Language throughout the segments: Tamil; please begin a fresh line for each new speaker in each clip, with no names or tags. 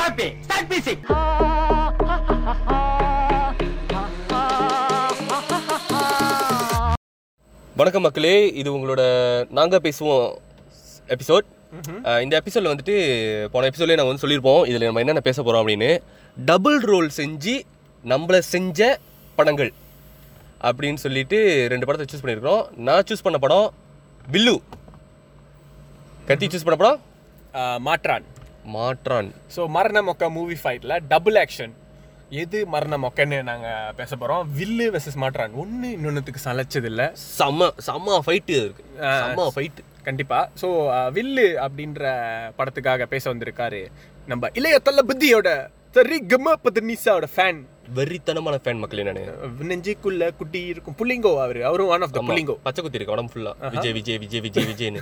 happy. Start music.
வணக்கம் மக்களே இது உங்களோட நாங்கள் பேசுவோம் எபிசோட் இந்த எபிசோடில் வந்துட்டு போன எபிசோட்லேயே நாங்கள் வந்து சொல்லியிருப்போம் இதில் நம்ம என்னென்ன பேச போகிறோம் அப்படின்னு டபுள் ரோல் செஞ்சு நம்மளை செஞ்ச படங்கள் அப்படின்னு சொல்லிட்டு ரெண்டு படத்தை சூஸ் பண்ணியிருக்கிறோம் நான் சூஸ் பண்ண படம் வில்லு கத்தி சூஸ் பண்ண படம்
ஆஹ் மாற்றான்
மாற்றான்
ஸோ மரண மொக்க மூவி ஃபைட்டில் டபுள் ஆக்ஷன் எது மரண மொக்கன்னு நாங்கள் பேச போகிறோம் வில்லு வெர்சஸ் மாற்றான் ஒன்று இன்னொன்றுத்துக்கு சலைச்சது இல்லை
செம்ம செம்ம ஃபைட்டு இருக்கு செம்ம ஃபைட்டு
கண்டிப்பாக ஸோ வில்லு அப்படின்ற படத்துக்காக பேச வந்திருக்காரு நம்ம இளைய தள்ள புத்தியோட சரி கம்ம பத்னிசாவோட ஃபேன்
வெறித்தனமான ஃபேன் மக்களே நான்
நெஞ்சிக்குள்ள குட்டி இருக்கும் புள்ளிங்கோ அவரு அவரும் ஒன் ஆஃப் த புள்ளிங்கோ
பச்சை குத்தி இருக்கு உடம்பு ஃபுல்லாக விஜய் விஜய் விஜய் விஜய் விஜய்னு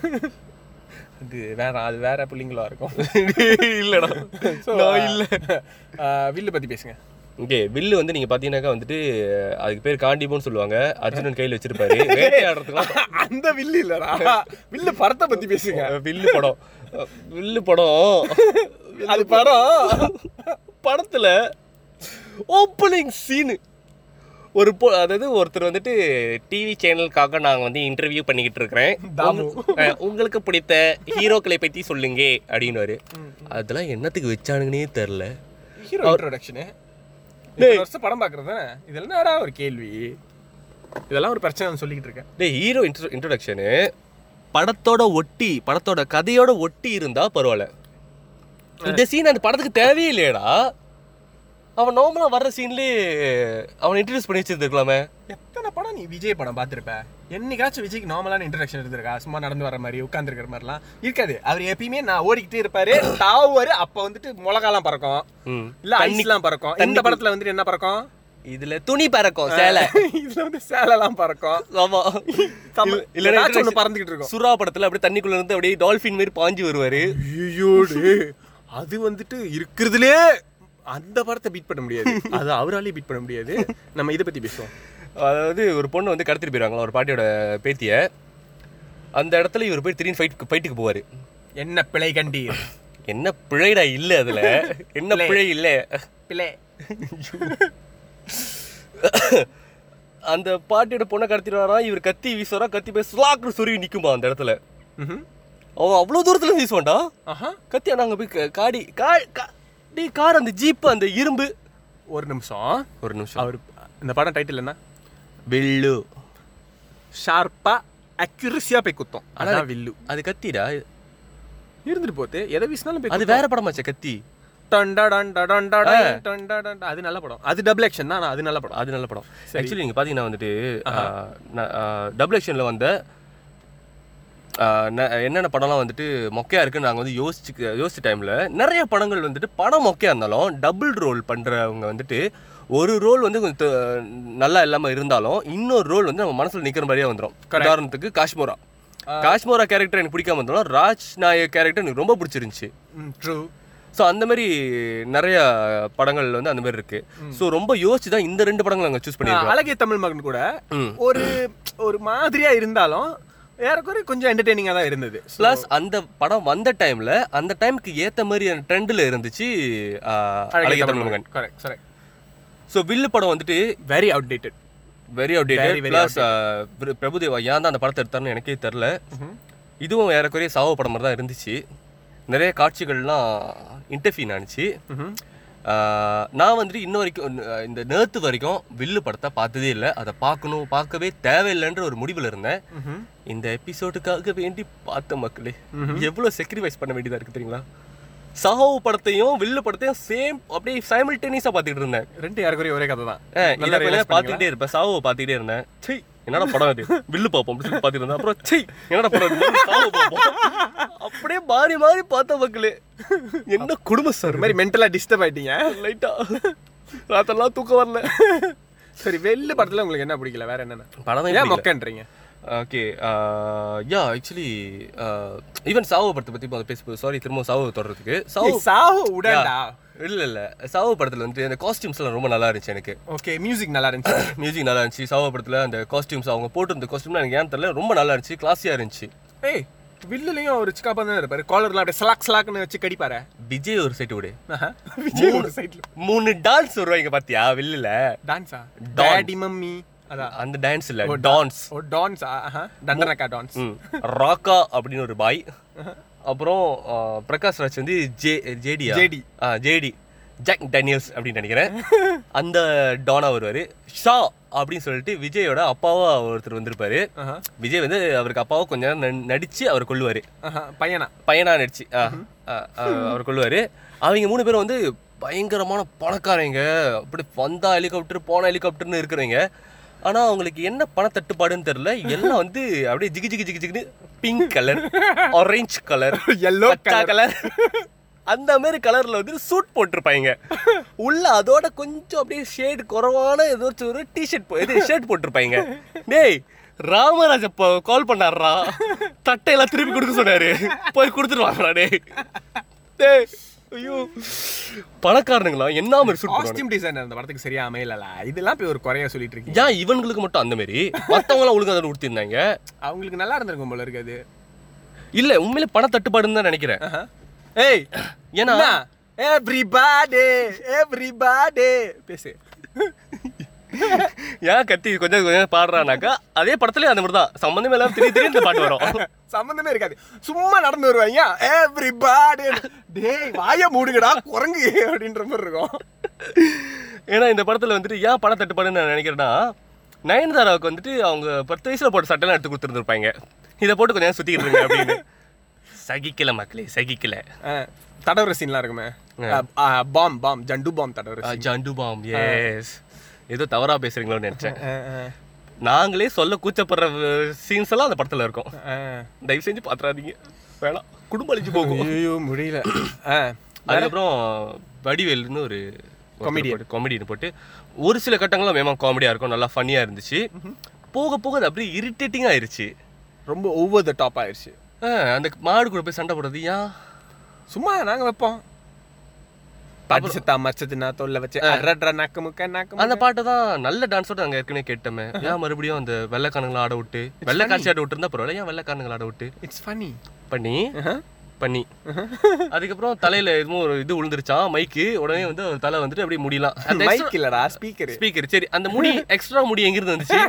அது வேற அது வேற புள்ளிங்களா இருக்கும்
இல்லடா
So,
நான் இல்ல
ஆஹ் வில்லு பற்றி பேசுங்க
ஓகே வில்லு வந்து நீங்க பாத்தீங்கன்னாக்கா வந்துட்டு அதுக்கு பேர் காண்டிபோன்னு சொல்லுவாங்க அர்ஜுனன் கையில வச்சிருப்பாரு வேட்டையாடுறதுக்குலாம்
அந்த வில்லு இல்லடா வில்லு படத்தை பத்தி பேசுங்க
வில்லு படம் வில்லு படம்
அது படம்
படத்துல ஓப்பனிங் சீனு ஒரு பொ அதாவது ஒருத்தர் வந்துட்டு டிவி சேனலுக்காக நாங்கள் வந்து இன்டர்வியூ பண்ணிக்கிட்டு இருக்கிறேன்
தாமு.
அஹ், உங்களுக்கு பிடித்த ஹீரோக்களை பற்றி சொல்லுங்க அப்படின்னுவாரு அதெல்லாம் என்னத்துக்கு வச்சானுங்கன்னே தெரில
ஹீரோ இன்ட்ரோடக்ஷனு வருஷம் படம் பார்க்கறது தானே இதெல்லாம் என்னடா ஒரு கேள்வி இதெல்லாம் ஒரு பிரச்சனை சொல்லிக்கிட்டு இருக்கேன்
டேய் ஹீரோ இன்ட்ரோ இன்ட்ரொடக்ஷனு படத்தோட ஒட்டி படத்தோட கதையோட ஒட்டி இருந்தா பரவாயில்ல இந்த சீன் அந்த படத்துக்கு தேவையே இல்லையடா அவன் நார்மலாக வர்ற சீன்லேயே அவனை இன்ட்ரடியூஸ் பண்ணி வச்சிருந்துருக்கலாமே
எத்தனை படம் நீ விஜய் படம் பார்த்துருப்ப என்னைக்காச்சும் விஜய்க்கு நார்மலான இன்ட்ரடக்ஷன் இருந்திருக்கா சும்மா நடந்து வர மாதிரி உட்காந்துருக்கிற மாதிரிலாம் இருக்காது அவர் எப்பயுமே நான் ஓடிக்கிட்டே இருப்பாரு தாவுவாரு அப்போ வந்துட்டு மிளகாலாம் பறக்கும்
ம்
இல்ல ஐஸ்லாம் பறக்கும் இந்த
தண்ணி
படத்துல வந்துட்டு என்ன பறக்கும்
இதுல துணி பறக்கும் சேலை
இதுல வந்து சேலைலாம் பறக்கும்
ஆமா
இல்ல-
இல்லைன்னா
ஏதாச்சும் ஒண்ணு பறந்துகிட்டு இருக்கும்
சுறா படத்துல அப்படியே தண்ணிக்குள்ள இருந்து அப்படியே டால்ஃபின் மாதிரி பாஞ்சு வருவாரு
ஐயோடு அது வந்துட்டு இருக்கிறதுலே அந்த படத்தை பீட் பண்ண முடியாது அது அவராலே பீட் பண்ண முடியாது நம்ம இதை பத்தி பேசுவோம்
அதாவது ஒரு பொண்ணு வந்து கடத்திட்டு போயிருவாங்களா ஒரு பாட்டியோட பேத்திய அந்த இடத்துல இவர் போய் திடீர்னு ஃபைட் ஃபைட்டுக்கு போவாரு
என்ன பிழை கண்டி
என்ன பிழைடா இல்ல அதுல என்ன
பிழை.
பிழை இல்ல
பிழை
அந்த பாட்டியோட பொண்ணை கடத்திட்டு வரான் இவர் கத்தி வீசுறா கத்தி போய் ஸ்லாக்னு சொருவி நிக்குமா அந்த இடத்துல
ம்ஹும்.
அவன் அவ்வளவு தூரத்துல இருந்து வீசுவான்டா
ஆஹா
கத்தி ஆனா அங்க போய் க- காடி கா கா- டேய் கார் அந்த ஜீப் அந்த இரும்பு
ஒரு நிமிஷம்
ஒரு நிமிஷம்
அவர் இந்த படம் டைட்டில் என்ன
வில்லு
ஷார்ப்பா அக்யூரஸியா போய் குத்தம் அதான் வில்லு
அது கத்திடா
இருந்துட்டு போத்து எதை வீசினாலும் போய்
அது வேற படமாச்சே கத்தி
டண்டா டண்டா டண்டா டண்டா டண்டா அது நல்ல படம் அது டபுள் ஆக்ஷன் தான் ஆனா அது நல்ல படம்
அது நல்ல படம் ஆக்சுவலி நீங்கள் பார்த்தீங்கன்னா வந்துட்டு டபுள் ஆக்ஷனில் வந்த ஆஹ், ந- என்னென்ன படம்லாம் வந்துட்டு மொக்கையாக இருக்குன்னு நாங்கள் வந்து யோசிச்சு யோசிச்ச டைமில் நிறைய படங்கள் வந்துட்டு படம் மொக்கையாக இருந்தாலும் டபுள் ரோல் பண்ணுறவங்க வந்துட்டு ஒரு ரோல் வந்து கொஞ்சம் த- நல்லா இல்லாமல் இருந்தாலும் இன்னொரு ரோல் வந்து நம்ம மனசில் நிற்கிற மாதிரியே வந்துடும் உதாரணத்துக்கு காஷ்மோரா காஷ்மோரா கேரக்டர் எனக்கு பிடிக்காம இருந்தாலும் ராஜ் நாயக் கேரக்டர் எனக்கு ரொம்ப பிடிச்சிருந்துச்சு
ட்ரூ
ஸோ அந்த மாதிரி நிறைய படங்கள் வந்து அந்த மாதிரி இருக்கு ஸோ ரொம்ப யோசிச்சு தான் இந்த ரெண்டு படங்கள் நாங்கள் சூஸ் பண்ணியிருக்கோம்
அழகிய தமிழ் மகன் கூட
ம்.
ஒரு ஒரு மாதிரியா இருந்தாலும் ஏறக்குறைய கொஞ்சம் என்டர்டெய்னிங்கா தான் இருந்தது
ப்ளஸ் அந்த படம் வந்த டைம்ல அந்த டைம்க்கு ஏத்த மாதிரி ட்ரெண்ட்ல இருந்துச்சு ஆஹ், அழகிய தமிழ் மகன்
கரெக்ட் கரெக்ட்
ஸோ வில்லு படம் வந்துட்டு
very outdated
very
Very,
outdated
very
plus Prabhudeva ஏன் தான் அந்த படத்தை எடுத்தாருன்னு எனக்கே தெரில இதுவும் ஏறக்குறைய சாவ படம் மாதிரி தான் இருந்துச்சு நிறைய காட்சிகள்லாம் இன்டர்ஃபீன் ஆனிச்சு ஆஹ், நான் வந்துட்டு இன்ன வரைக்கும் அஹ், இந்த நேத்து வரைக்கும் வில்லு படத்தை பார்த்ததே இல்லை அதை பார்க்கணும் பார்க்கவே தேவையில்லைன்ற ஒரு முடிவில் இருந்தேன் இந்த எபிசோடுக்காக வேண்டி பார்த்த மக்களே எவ்வளவு செக்ரிஃபைஸ் பண்ண வேண்டியதா இருக்கு தெரியுங்களா சாவு படத்தையும் வில்லு படத்தையும் சேம் அப்படியே சைமல்டேனியஸா பார்த்துட்டு இருந்தேன்
ரெண்டு ஏறக்குறைய ஒரே கதை தான்
அஹ்
நல்லா
இதை கொஞ்ச
realize
நேரம் பார்த்துக்கிட்டே இருப்பேன் சாவை பார்த்துக்கிட்டே இருந்தேன் சை என்னடா படம் அது வில்லு பார்ப்போம் அப்படின்னு சொல்லி பார்த்துட்டு இருந்தேன் அப்புறம் சை என்னடா படம் அது சாவை பார்ப்போம் அப்படியே மாறி மாறி பார்த்த மக்களே என்ன குடும்பம் சார்
ஒரு மாதிரி மென்டலா டிஸ்டர்ப் ஆயிட்டீங்க
லைட்டா ராத்தெல்லாம் தூக்கம் வரல
சரி வெள்ளு படத்துல உங்களுக்கு என்ன பிடிக்கல வேற என்னென்ன
படம்
ஏன் மொக்கன்றீங்க
ஓகே யா ஆக்சுவலி ஈவன் சாவு படத்தை பற்றி பேச சாரி திரும்ப சாவு தொடர்றதுக்கு சாவு
ஏய், சாவு உடண்டா
இல்ல இல்ல சாவு படத்துல வந்து அந்த காஸ்டியூம்ஸ்லாம் ரொம்ப நல்லா இருந்துச்சு எனக்கு
ஓகே மியூசிக் நல்லா இருந்துச்சு
மியூசிக் நல்லா இருந்துச்சு சாவு படத்துல அந்த காஸ்டியூம்ஸ் அவங்க போட்டிருந்த காஸ்டியூம்லாம் எனக்கு ஏன் தெரியல ரொம்ப நல்லா இருந்துச்சு கிளாஸியா இருந்துச்சு
ஏய் வில்லுலயும் ஒரு சிக்காப்பா தான் இருப்பாரு காலர்லாம் அப்படியே ஸ்லாக் ஸ்லாக்னு வச்சு கடிப்பாரு
விஜய் ஒரு சைட்டு விடு
ஆஹா. விஜய் ஒரு சைட்ல
மூணு டான்ஸ் வருவாங்க பாத்தியா வில்லுல
டான்ஸா டாடி மம்மி அதான்
அந்த டான்ஸ் இல்ல டான்ஸ்
ஓ டான்ஸ் ஆஹா தண்டனக்கா டான்ஸ்
ம் ராக்கா அப்படின்னு ஒரு பாய் அப்புறம் ஆ, பிரகாஷ் ராஜ் வந்து ஜே ஜேடியா
ஜேடி.
ஆ ஜேடி ஜாக் டேனியல்ஸ் அப்படின்னு நினைக்கிறேன் அந்த டானா வருவாரு ஷா அப்படின்னு சொல்லிட்டு விஜயோட அப்பாவா ஒருத்தர் வந்திருப்பாரு
ஆஹா
விஜய் வந்து அவருக்கு அப்பாவை கொஞ்ச நேரம் ந- நடிச்சு அவர் கொள்ளுவாரு
ஆஹா பையனா
பையனா நடிச்சு ஆ, ஆ, ஆ, அவர் கொள்ளுவாரு அவங்க மூணு பேரும் வந்து பயங்கரமான பணக்காரங்க அப்படி வந்தா ஹெலிகாப்டர் போன ஹெலிகாப்டர்னு இருக்கிறவங்க ஆனா அவங்களுக்கு என்ன பண தட்டுப்பாடுன்னு தெரியல எல்லாம் வந்து அப்படியே ஜிகி ஜிகி ஜிகி ஜிகின்னு pink colour orange colour
yellow
பச்சா கலர் அந்த மாதிரி கலர்ல வந்து சூட் போட்டிருப்பாங்க உள்ள அதோட கொஞ்சம் அப்படியே ஷேடு குறைவான ஏதாச்சும் ஒரு டிஷர்ட் இது ஷர்ட் போட்டிருப்பாங்க டேய் ராமராஜ் அப்போ கால் பண்ணாருடா தட்டையெல்லாம் திருப்பி கொடுக்க சொன்னாரு போய் கொடுத்துட்டு வாங்கடா டேய் டேய் ஐயோ பணக்காரனுங்களா என்ன மாதிரி சூட் பண்ணுவாங்க
காஸ்டியூம் டிசைனர் அந்த படத்துக்கு சரியா அமையலல இதெல்லாம் போய் ஒரு குறைய சொல்லிட்டு இருக்கீங்க
ஏன் இவங்களுக்கு மட்டும் அந்த மாதிரி மத்தவங்க ஒழுங்கா அதை உடுத்திருந்தாங்க
அவங்களுக்கு நல்லா இருந்திருக்கும் போல இருக்கு அது
இல்ல உண்மையிலே பண தட்டுப்பாடுன்னு தான் நினைக்கிறேன்
ஆஹா. ஏய்
ஏன்னா
எவ்ரிபாடி எவ்ரிபாடி பேசு
ஏன் கத்தி கொஞ்சம் கொஞ்சம் பாடுறானாக்கா அதே படத்துலயும் அந்த மாதிரி தான் சம்மந்தமே இல்லாம திடீர் திடீர்னு இந்த பாட்டு வரும்
சம்பந்தமே இருக்காது சும்மா நடந்து வருவாங்க எவ்ரிபாடி டேய் வாய மூடுங்கடா குரங்கு அப்படின்ற மாதிரி இருக்கும்
ஏன்னா இந்த படத்துல வந்துட்டு ஏன் பண தட்டுப்பாடுன்னு நான் நினைக்கிறேன்னா நயன்தாராவுக்கு வந்துட்டு அவங்க பத்து வயசுல போட்ட சட்டைலாம் எடுத்து கொடுத்துருந்துருப்பாங்க இதை போட்டு கொஞ்சம் நேரம் சுத்திக்கிட்டு இருங்க அப்படின்னு சகிக்கல மக்களே சகிக்கல
அஹ், தடவுற சீன்லாம் இருக்குமே பாம் பாம் ஜண்டு பாம் தடவுற scene.
ஜண்டு பாம் எஸ் ஏதோ தவறா பேசுறீங்களோன்னு நினைச்சேன்
அஹ், அஹ்,
நாங்களே சொல்ல கூச்சப்படுற சீன்ஸ் எல்லாம் அந்த படத்துல இருக்கும்
அஹ்.
தயவு செஞ்சு பாத்துறாதீங்க வேணாம் குடும்பம் அழிஞ்சு போகும்
ஐயோ முடியல அஹ்,
அதுக்கப்புறம் வடிவேலுன்னு ஒரு
Comedian.
காமெடின்னு போட்டு ஒரு சில கட்டங்களும் மேமா காமெடியா இருக்கும் நல்லா ஃபன்னியா இருந்துச்சு போக போக அது அப்படியே இரிட்டேட்டிங் ஆயிருச்சு
ரொம்ப ஓவர் த டாப் ஆயிடுச்சு
ஆ, அந்த மாடு கூட போய் சண்டை போடுறது ஏன்
சும்மா நாங்க வைப்போம் பாட்டி சத்தா மச்சதுனா தொல்லை வச்சு அட்ரட்ரா நாக்கு முக்க நாக்கு
அந்த பாட்டை தான் நல்ல டான்ஸோட நாங்க ஏற்கனவே கேட்டோமே ஏன் மறுபடியும் அந்த வெள்ளைக்காரங்களை ஆட விட்டு வெள்ளைக்காட்சி ஆட விட்டு இருந்தா பரவாயில்ல ஏன் வெள்ளைக்காரங்களை ஆட விட்டு
இட்ஸ் ஃபனி
பண்ணி பண்ணி அதுக்கப்புறம் தலையில எதுவும் ஒரு இது விழுந்துருச்சான் மைக்கு உடனே வந்து அவர் தலை வந்துட்டு அப்படியே முடியலாம் அந்த
மைக் இல்லடா ஸ்பீக்கர்
ஸ்பீக்கர் சரி அந்த முடி எக்ஸ்ட்ரா முடி எங்கிருந்து வந்துச்சு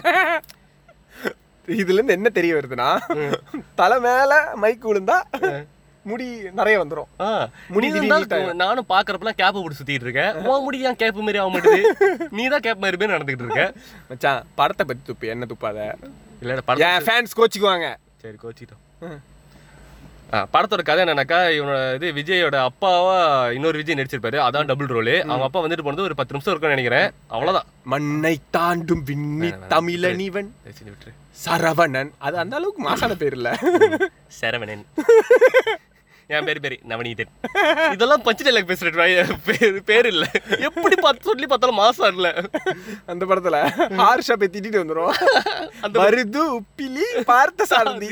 இதுல இருந்து என்ன தெரிய வருதுன்னா தலை மேல மைக் விழுந்தா முடி நிறைய வந்துரும்
ஆ,
முடி
நீ
திடீர்னு
தான்
நீட்டாயிரும்.
நானும் பாக்குறப்பெல்லாம் கேப் போட்டு சுத்திட்டு இருக்கேன் உன் முடி ஏன் கேப் மாதிரி ஆக மாட்டேது நீ தான் கேப் மாதிரி நடந்துகிட்டு இருக்க
மச்சான் படத்தை பத்தி துப்பு என்ன துப்பாத
இல்ல படம்
என் ஃபேன்ஸ் கோச்சிக்குவாங்க
சரி கோச்சிட்டோம் ஆ, படத்தோட கதை என்னன்னாக்கா இவனோட இது விஜயோட அப்பாவா இன்னொரு விஜய் நடிச்சிருப்பாரு அதான் டபுள் ரோலு அவங்க அப்பா வந்துட்டு போனது ஒரு பத்து நிமிஷம் இருக்கும்னு நினைக்கிறேன் அவ்வளவுதான்
மண்ணை தாண்டும் விண்ணி தமிழனிவன்
சரி, சரி, விட்டுரு
சரவணன் அது அந்த அளவுக்கு மாசான பேர் இல்ல
சரவணன் என் பேரு பேரு நவநீதன் இதெல்லாம் பஞ்சு டைலாக் பேசுற பேர் பேர் இல்ல எப்படி பார்த்து சொல்லி பார்த்தாலும் மாசம் இல்ல
அந்த படத்துல ஹார்ஷா போய் திட்டிட்டு வந்துரும் அந்த மருது உப்பிலி பார்த்த சாரதி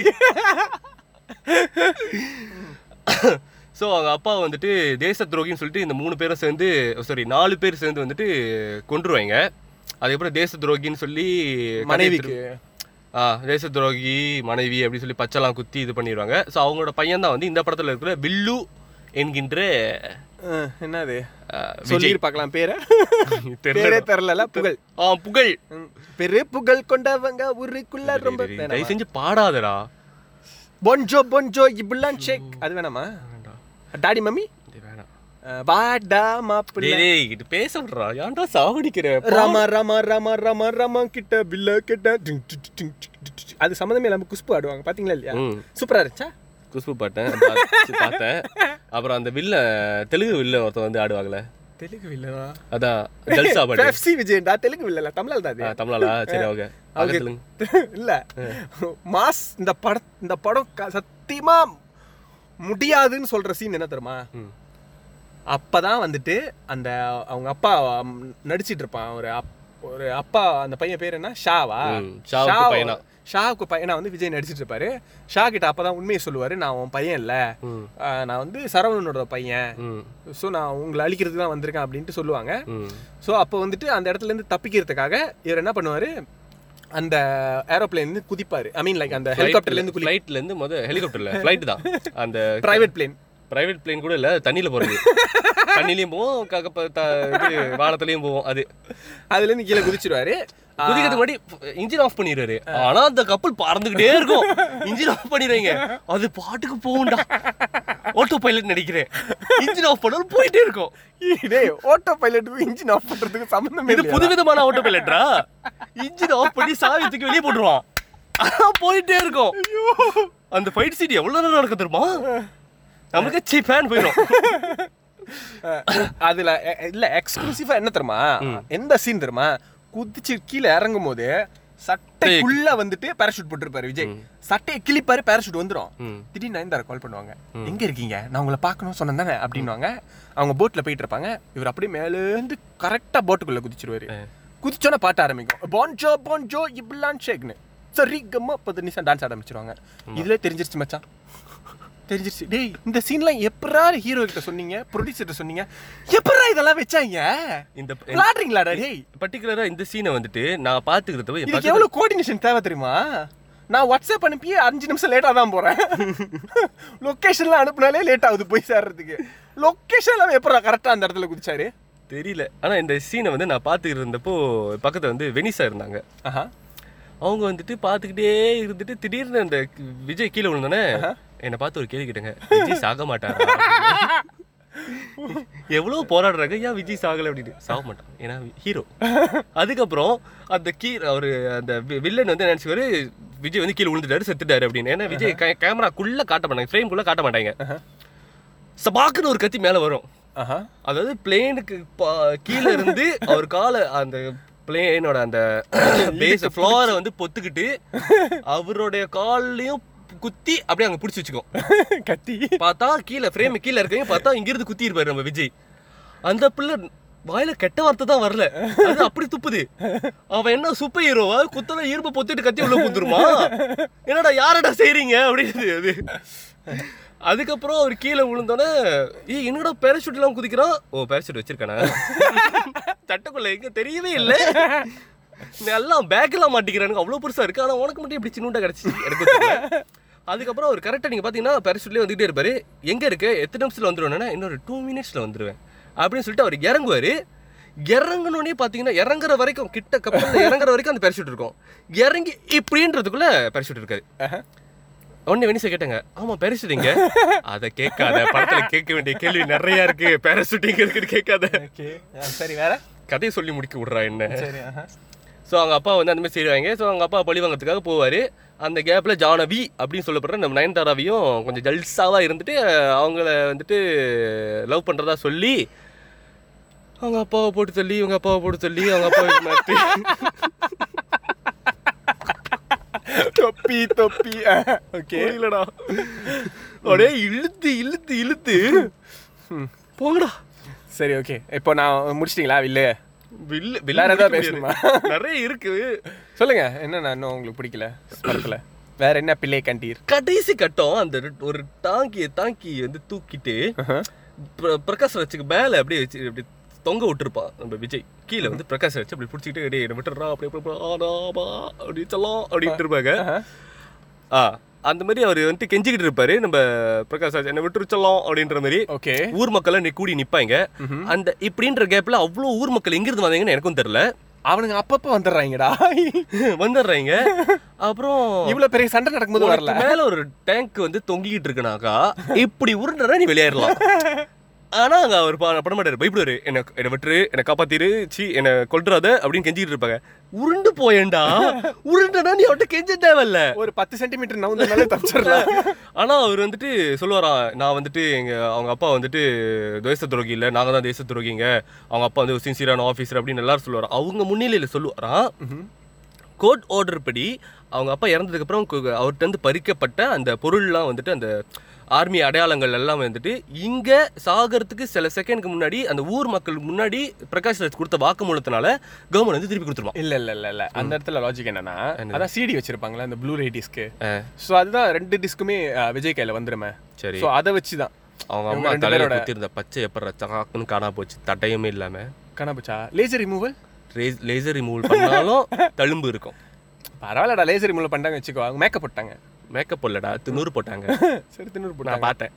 ஸோ அவங்க அப்பா வந்துட்டு தேச துரோகின்னு சொல்லிட்டு இந்த மூணு பேரும் சேர்ந்து சாரி நாலு பேர் சேர்ந்து வந்துட்டு கொன்றுவாங்க அதுக்கப்புறம் தேச துரோகின்னு சொல்லி
மனைவிக்கு
ஆ தேச துரோகி மனைவி அப்படி சொல்லி பச்சைலாம் குத்தி இது பண்ணிடுவாங்க ஸோ அவங்களோட பையன் தான் வந்து இந்த படத்துல இருக்கிற வில்லு என்கின்ற
அஹ், என்னது
ஆ,
சொல்லி
விஜய்
பார்க்கலாம் பேரை
தெரியல.
பேரே தெரியல புகழ்
ஆ புகழ்
ம், பெரு புகழ் கொண்டவங்க ஊருக்குள்ள ரொம்ப
தயவு செஞ்சு பாடாதடா
பொன்ஜோ பொன்ஜோ இபுல்லான் ஷேக் அது வேணாமா டாடி மம்மி
இது வேணாம்
அஹ், வாடா மாப்பிள்ளை
டேய் டேய் இது பேச விடுறா ஏன்டா சாவடிக்கிற
ரம ரம ரம ரம ரம கிட்ட பில்ல கிட்ட டிங் டிங் டிங் டிங் டிங் டிங். அது சம்மந்தமே இல்லாம குஷ்பு ஆடுவாங்க பாத்தீங்களா இல்லையா
ம்
சூப்பரா இருந்துச்சா
குஷ்பு பாட்டேன் பார்த்து- பார்த்தேன் அப்புறம் அந்த வில்ல தெலுங்கு வில்ல ஒருத்தன் வந்து ஆடுவாங்கல்ல
தெலுங்கு வில்லனா
அதான் ஜல்சா பாட்டு
பெப்சி விஜயன்டா தெலுங்கு வில்லல தமிழ் தான்
ஆ,
அது
தமிழாளா சரி ஓகே
அவங்க-
தெலுங்கு
இல்ல மாஸ் இந்த படம் இந்த படம் க- சத்தியமா முடியாதுன்னு சொல்ற சீன் என்ன தெரியுமா
ம்.
அப்பதான் வந்துட்டு அந்த அவங்க அப்பா ம், நடிச்சிட்டு இருப்பான் ஒரு அப்- ஒரு அப்பா அந்த பையன் பேர் என்ன ஷாவா
ம், ஷாவுக்கு
ஷாவ-
பையனா.
ஷாவுக்கு பையனா வந்து விஜய் நடிச்சிட்டு இருப்பாரு ஷா கிட்ட அப்பதான் உண்மையை சொல்லுவாரு நான் உன் பையன் இல்ல
ம்
ஆ, நான் வந்து சரவணனோட பையன்
ம்
ஸோ நான் உங்களை அழிக்கிறதுக்கு தான் வந்திருக்கேன் அப்படின்ட்டு சொல்லுவாங்க
ம்
ஸோ அப்போ வந்துட்டு அந்த இடத்துல இருந்து தப்பிக்கிறதுக்காக இவர் என்ன பண்ணுவாரு அந்த ஏரோப்ளேன் இருந்து குதிப்பாரு ஐ மீன் லைக் அந்த ஹெலிகாப்டர்ல இருந்து குதி
ஃப்ளைட்ல இருந்து முத ஹெலிகாப்டர்ல ஃப்ளைட் தான் அந்த
பிரைவேட் பிளேன்
பிரைவேட் பிளேன் கூட இல்ல தண்ணியில போறது தண்ணிலையும் போவோம் க- க- த- இது வானத்துலயும் போவோம் அது
அதுல இருந்து கீழே குதிச்சிருவாரு
குதிக்கிறதுக்கு முன்னாடி இன்ஜின் ஆஃப் பண்ணிடுறாரு ஆனா அந்த கப்பல் பறந்துகிட்டே இருக்கும் இன்ஜின் ஆஃப் பண்ணிடுறீங்க அது பாட்டுக்கு போகும்டா ஆட்டோ பைலட் நினைக்கிறேன் இன்ஜின் ஆஃப் பண்ணாலும் போயிட்டே இருக்கும்
டேய் ஆட்டோ பைலட்டுக்கு இன்ஜின் ஆஃப் பண்றதுக்கு சம்பந்தமே
இது
இல்லையா?
புதுவிதமான ஆட்டோ பைலட்ரா இன்ஜின் ஆஃப் பண்ணி சாவி தூக்கி வெளியே போட்டுருவான் ஆனா போயிட்டே இருக்கும் அந்த ஃபைட் சீட் எவ்வளவு நேரம் நடக்க தெரியுமா நமக்கு சி ஃபேன் போயிடும்
அஹ், அதுல எ- இல்ல எக்ஸ்க்ளூசிவா என்ன தெரியுமா எந்த சீன் தெரியுமா குதிச்சு கீழே இறங்கும் போது சட்டைக்குள்ள வந்துட்டு பேராஷூட் போட்டிருப்பாரு விஜய் சட்டையை கிழிப்பாரு பேராஷூட் வந்துரும்
ம்.
திடீர்னு நயன்தாரா கால் பண்ணுவாங்க எங்க இருக்கீங்க நான் உங்களை பார்க்கணும் சொன்னேன் தானே அப்படின்னுவாங்க அவங்க போட்ல போயிட்டு இருப்பாங்க இவர் அப்படியே மேலேந்து கரெக்டா போட்டுக்குள்ள குதிச்சிருவாரு குதிச்சோன்னே பாட்ட ஆரம்பிக்கும் பான்ஜோ பான்ஜோ இப்படிலாம் ஷேக்னு சரி கம்மா பத்து நிமிஷம் டான்ஸ் ஆரம்பிச்சிருவாங்க இதுல தெரிஞ்சிருச்சு மச்சான் தெரிஞ்சிருச்சு டேய் இந்த சீன்லாம் எப்பரா ஹீரோ கிட்ட சொன்னீங்க ப்ரொடியூசர் சொன்னீங்க எப்பரா இதெல்லாம் வச்சாங்க
இந்த
விளாடுறீங்களாடா டேய்
பர்டிகுலரா இந்த சீனை வந்துட்டு நான் பாத்துக்கிறத போய்
இதுக்கு எவ்வளவு கோஆர்டினேஷன் தேவை தெரியுமா நான் வாட்ஸ்அப் அனுப்பி அஞ்சு நிமிஷம் லேட்டாக தான் போகிறேன் லொக்கேஷன்லாம் அனுப்புனாலே லேட் ஆகுது போய் சேர்றதுக்கு லொக்கேஷன்லாம் எப்பரா கரெக்டாக அந்த இடத்துல குதிச்சாரு
தெரியல ஆனா இந்த சீனை வந்து நான் பாத்துக்கிட்டு இருந்தப்போ பக்கத்துல வந்து வெனிசா இருந்தாங்க
ஆஹா
அவங்க வந்துட்டு பாத்துக்கிட்டே இருந்துட்டு திடீர்னு அந்த விஜய் கீழே விழுந்தோடனே என்னை பார்த்து ஒரு கேள்வி கேட்டாங்க விஜய் சாக மாட்டாரா எவ்வளவு போராடுறாங்க ஏன் விஜய் சாகல அப்படின்னு சாக மாட்டான் ஏன்னா ஹீரோ அதுக்கப்புறம் அந்த கீ அவரு அந்த வில்லன் வந்து நினைச்சுவாரு விஜய் வந்து கீழே விழுந்துட்டாரு செத்துட்டாரு அப்படின்னு ஏன்னா விஜய் கேமராக்குள்ள காட்ட மாட்டாங்க ஃப்ரேம்குள்ள காட்ட மாட்டாங்க சபாக்குன்னு ஒரு கத்தி மேல வரும்
ஆஹா
அதாவது பிளேனுக்கு கீழே இருந்து அவர் காலை அந்த பிளேனோட அந்த பேஸ் ஃப்ளோரை வந்து பொத்துக்கிட்டு அவருடைய கால்லையும் குத்தி அப்படியே அங்க பிடிச்சி வச்சுக்கோ
கத்தி
பார்த்தா கீழே ஃப்ரேம் கீழே இருக்கவங்க பார்த்தா இங்க இருந்து குத்தி இருப்பாரு நம்ம விஜய் அந்த பிள்ளை வாயில கெட்ட வார்த்தை தான் வரல அது அப்படி துப்புது அவன் என்ன சூப்பர் ஹீரோவா குத்தல இரும்பு பொத்திட்டு கத்தி உள்ள குத்துருமா என்னடா யாரடா செய்றீங்க அப்படின்னு அது அதுக்கப்புறம் அவர் கீழே விழுந்தோன்னே ஏய் என்னடா பேராஷூட் எல்லாம் குதிக்கிறான் ஓ பேராஷூட் வச்சிருக்கானா சட்டைக்குள்ள எங்க தெரியவே இல்லை எல்லாம் பேக்கெல்லாம் மாட்டிக்கிறானுங்க அவ்வளோ பெருசா இருக்கு ஆனா உனக்கு மட்டும் இப்படி சின்னூண்டா கிடச்சி எனக்கு தெரியல. அதுக்கப்புறம் அவர் கரெக்டாக நீங்கள் பார்த்தீங்கன்னா பேராஷூட்லேயே வந்துகிட்டே இருப்பாரு எங்கே இருக்கு எத்தனை நிமிஷத்தில் வந்துடுவேன்னா இன்னொரு டூ மினிட்ஸில் வந்துடுவேன் அப்படின்னு சொல்லிட்டு அவர் இறங்குவார் இறங்கணுன்னே பார்த்தீங்கன்னா இறங்குற வரைக்கும் கிட்ட கப்பலில் இறங்குற வரைக்கும் அந்த பேராஷூட் இருக்கும் இறங்கி இப்படின்றதுக்குள்ள பேராஷூட் இருக்காது உடனே வெனிசா கேட்டாங்க ஆமா பேராஷூட் எங்க அதை கேட்காத படத்துல கேட்க வேண்டிய கேள்வி நிறைய இருக்கு பேராஷூட் எங்க இருக்குன்னு கேட்காத
ஓகே சரி வேற
கதையை சொல்லி முடிக்க விடுறா என்ன
சரி ஆஹா
ஸோ அவங்க அப்பா வந்து அந்த மாதிரி செய்வாங்க ஸோ அவங்க அப்பா பழி வாங்கறதுக்காக போவார் அந்த கேப்பில் ஜானவி அப்படின்னு சொல்லப்படுற நம்ம நயன்தாராவையும் கொஞ்சம் ஜல்சாவாக இருந்துட்டு அவங்கள வந்துட்டு லவ் பண்ணுறதா சொல்லி அவங்க அப்பாவை போட்டு தள்ளி இவங்க அப்பாவை போட்டு தள்ளி அவங்க அப்பாவை மாற்றி
தொப்பி தொப்பி ஓகே
புரியலடா அப்படியே இழுத்து இழுத்து இழுத்து போங்கடா
சரி ஓகே இப்போ நான் முடிச்சிட்டீங்களா வில்லு
வில்லு
வேற
வில்லு
ஏதாவது
முடிக்க
பேசணுமா?
முடியாது. நிறைய இருக்கு
சொல்லுங்க என்ன இன்னும் உங்களுக்கு பிடிக்கல படத்துல வேற என்ன பிள்ளை கண்டீர்
கடைசி கட்டம் அந்த ரெட்- ஒரு டாங்கியை தாங்கி வந்து தூக்கிட்டு பிர- பிரகாஷ் ராஜுக்கு மேல அப்படியே வச்சு அப்படி தொங்க விட்டுருப்பான் நம்ம விஜய் கீழே வந்து பிரகாஷ் ராஜ் அப்படி பிடிச்சிக்கிட்டு டேய் என்ன விட்டுறா அப்படி அப்படி அப்படி, ஆடாமா அப்படி சொல்லலாம் அப்படின்ட்டு இருப்பாங்க ஆ அந்த மாதிரி அவர் வந்துட்டு கெஞ்சிக்கிட்டு இருப்பாரு நம்ம பிரகாஷ் ராஜ் என்ன விட்டுரு சொல்லலாம் அப்படின்ற மாதிரி
ஓகே
ஊர் மக்கள் நீ கூடி நிப்பாங்க அந்த இப்படின்ற கேப்ல அவ்வளோ ஊர் மக்கள் எங்கிருந்து வந்தாங்கன்னு எனக்கும் தெரியல
அவனுங்க அப்பப்போ வந்துடுறாங்கடா
வந்துடுறாங்க அப்புறம்
இவ்வளவு பெரிய சண்டை நடக்கும்போது வரல
உனக்கு மேல ஒரு டேங்க் வந்து தொங்கிக்கிட்டு இருக்குனாக்கா இப்படி உருண்டா நீ வெளியேறலாம் ஆனா அங்க அவர் பா- பண்ண மாட்டாரு பயப்படுவாரு என்ன என்ன விட்டுரு என்ன காப்பாத்திரு சி என்ன கொல்றாத அப்படின்னு கெஞ்சிக்கிட்டு இருப்பாங்க உருண்டு போயேன்டா உருண்டனா நீ அவட்ட கெஞ்ச தேவையில்ல
ஒரு பத்து சென்டிமீட்டர் நவுந்தனாலே தப்பிச்சிடலாம்
ஆனா அவர் வந்துட்டு சொல்லுவாராம் நான் வந்துட்டு எங்க அவங்க அப்பா வந்துட்டு தேச துரோகி இல்ல நாங்க தான் தேச துரோகிங்க அவங்க அப்பா வந்து சின்சியரான ஆஃபீஸர் அப்படின்னு எல்லாரும் சொல்லுவாராம் அவங்க முன்னிலையில சொல்லுவாராம் கோர்ட் ஆர்டர் படி அவங்க அப்பா இறந்ததுக்கு அப்புறம் கு- அவர்ட்ட இருந்து பறிக்கப்பட்ட அந்த பொருள்லாம் வந்துட்டு அந்த ஆர்மி அடையாளங்கள் எல்லாம் வந்துட்டு இங்க சாகறதுக்கு சில செகண்ட்க்கு முன்னாடி அந்த ஊர் மக்கள் முன்னாடி பிரகாஷ் ராஜ் கொடுத்த வாக்குமூலத்தினால கவர்மெண்ட் வந்து திருப்பி கொடுத்துருவான்
இல்ல இல்ல இல்ல இல்ல அந்த இடத்துல லாஜிக் என்னன்னா அதான் சிடி வச்சிருப்பாங்களா அந்த ப்ளூ ரே டிஸ்க்கு
ஆ.
ஸோ அதுதான் ரெண்டு டிஸ்க்குமே விஜய் கையில வந்துருமே
சரி
ஸோ அதை வச்சு தான்
அவங்க
இவங்க
அம்மா
ரெண்டு
தலையில
பேரோட-
குத்திருந்த பச்சை எப்பற சகாக்குன்னு காணா போச்சு தட்டையுமே இல்லாம
காணாபுச்சா லேசர் ரிமூவல்
லேசர் ரிமூவல் பண்ணாலும் தழும்பு இருக்கும்
பரவாயில்லடா லேசர் ரிமூவ் பண்ணிட்டாங்க வச்சுக்கோ அவங்க மேக்கப் போட்டாங்க
மேக்கப் போடலடா திநூறு போட்டாங்க
சரி தின்னு
நான்
போட்டாங்க
பார்த்தேன்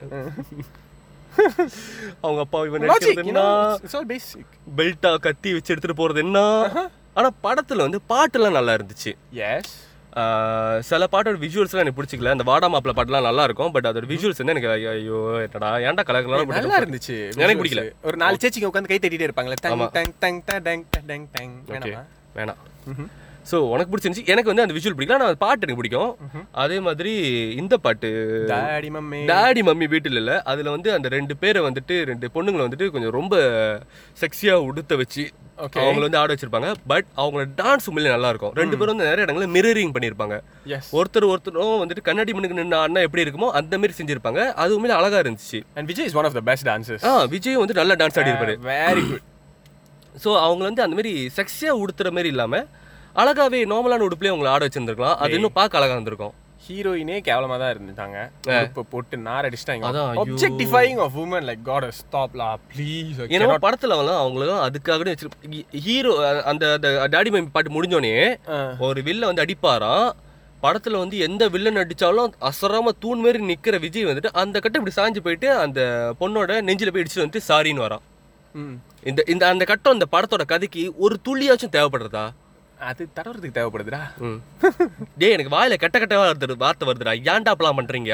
அவங்க அப்பா இவன்
லாஜிக்
நடிக்கிறது என்ன
இட்ஸ் ஆல் பேசிக்
பெல்ட்டா கத்தி வச்சு எடுத்துட்டு போறது என்ன ஆனா படத்துல வந்து பாட்டுலாம் நல்லா இருந்துச்சு
எஸ்
ஆஹ் சில பாட்டோட விஷுவல்ஸ்லாம் எனக்கு பிடிச்சிக்கல அந்த வாடா மாப்பிள பாட்டுலாம் நல்லா இருக்கும் பட் அதோட விஷுவல்ஸ் வந்து எனக்கு ஐயோ என்னடா ஏன்டா கலர்
நல்லா இருந்துச்சு
எனக்கு பிடிக்கல.
ஒரு நாலு சேச்சிங்க உட்காந்து கை தட்டிட்டே இருப்பாங்களே டங் டங் டங் டங் டங் டங் டங் வேணாமா
வேணாம் ஸோ உனக்கு பிடிச்சிருந்துச்சு எனக்கு வந்து அந்த விஷுவல் பிடிக்கல ஆனால் பாட்டு எனக்கு பிடிக்கும் அதே மாதிரி இந்த பாட்டு
டாடி மம்மி
டாடி மம்மி வீட்டில் இல்லை அதில் வந்து அந்த ரெண்டு பேரை வந்துட்டு ரெண்டு பொண்ணுங்களை வந்துட்டு கொஞ்சம் ரொம்ப செக்ஸியாக உடுத்த வச்சு
Okay.
அவங்கள வந்து ஆட வச்சிருப்பாங்க பட் அவங்களோட டான்ஸ் உண்மையிலே நல்லா இருக்கும் ரெண்டு பேரும் வந்து நிறைய இடங்களில் மிரரிங் பண்ணியிருப்பாங்க
எஸ்
ஒருத்தர் ஒருத்தரும் வந்துட்டு கண்ணாடி மண்ணுக்கு நின்று ஆடினா எப்படி இருக்குமோ அந்த மாதிரி செஞ்சிருப்பாங்க அது உண்மையிலே அழகா இருந்துச்சு
and Vijay is one of the best dancers
ஆ விஜய் வந்து நல்லா டான்ஸ் ஆடி இருப்பாரு
வெரி குட்
ஸோ அவங்க வந்து அந்த மாதிரி செக்ஸியாக உடுத்துற மாதிரி இல்லாமல் அழகாவே நார்மலான உடுப்புலேயே அவங்களை ஆட வச்சிருந்துருக்கலாம் அது இன்னும் பார்க்க அழகா இருந்திருக்கும்
ஹீரோயினே கேவலமா தான் இருந்துட்டாங்க இப்போ போட்டு நார் அடிச்சிட்டாங்க
அதான், ஐயோ.
Objectifying of women like god ஸ்டாப்லா ப்ளீஸ்
ஏன்னா படத்துல வந்து அவங்களும் அதுக்காகவே வச்சிரு ஹீரோ அந்த அந்த டாடி மம்மி பாட்டு முடிஞ்சோடனே ஒரு வில்ல வந்து அடிப்பாராம் படத்துல வந்து எந்த வில்லன் அடிச்சாலும் அசராம தூண் மாதிரி நிக்கிற விஜய் வந்துட்டு அந்த கட்டம் இப்படி சாஞ்சு போயிட்டு அந்த பொண்ணோட நெஞ்சில போய் இடிச்சுட்டு வந்துட்டு சாரின்னு வரான் இந்த இந்த அந்த கட்டம் இந்த படத்தோட கதைக்கு ஒரு துள்ளியாச்சும் தேவைப்படுறதா
அது தடவுறதுக்கு தேவைப்படுதுடா
ம். டேய் எனக்கு வாயில கெட்ட கெட்ட வருது வார்த்தை வருதுடா ஏன்டா அப்பலாம் பண்றீங்க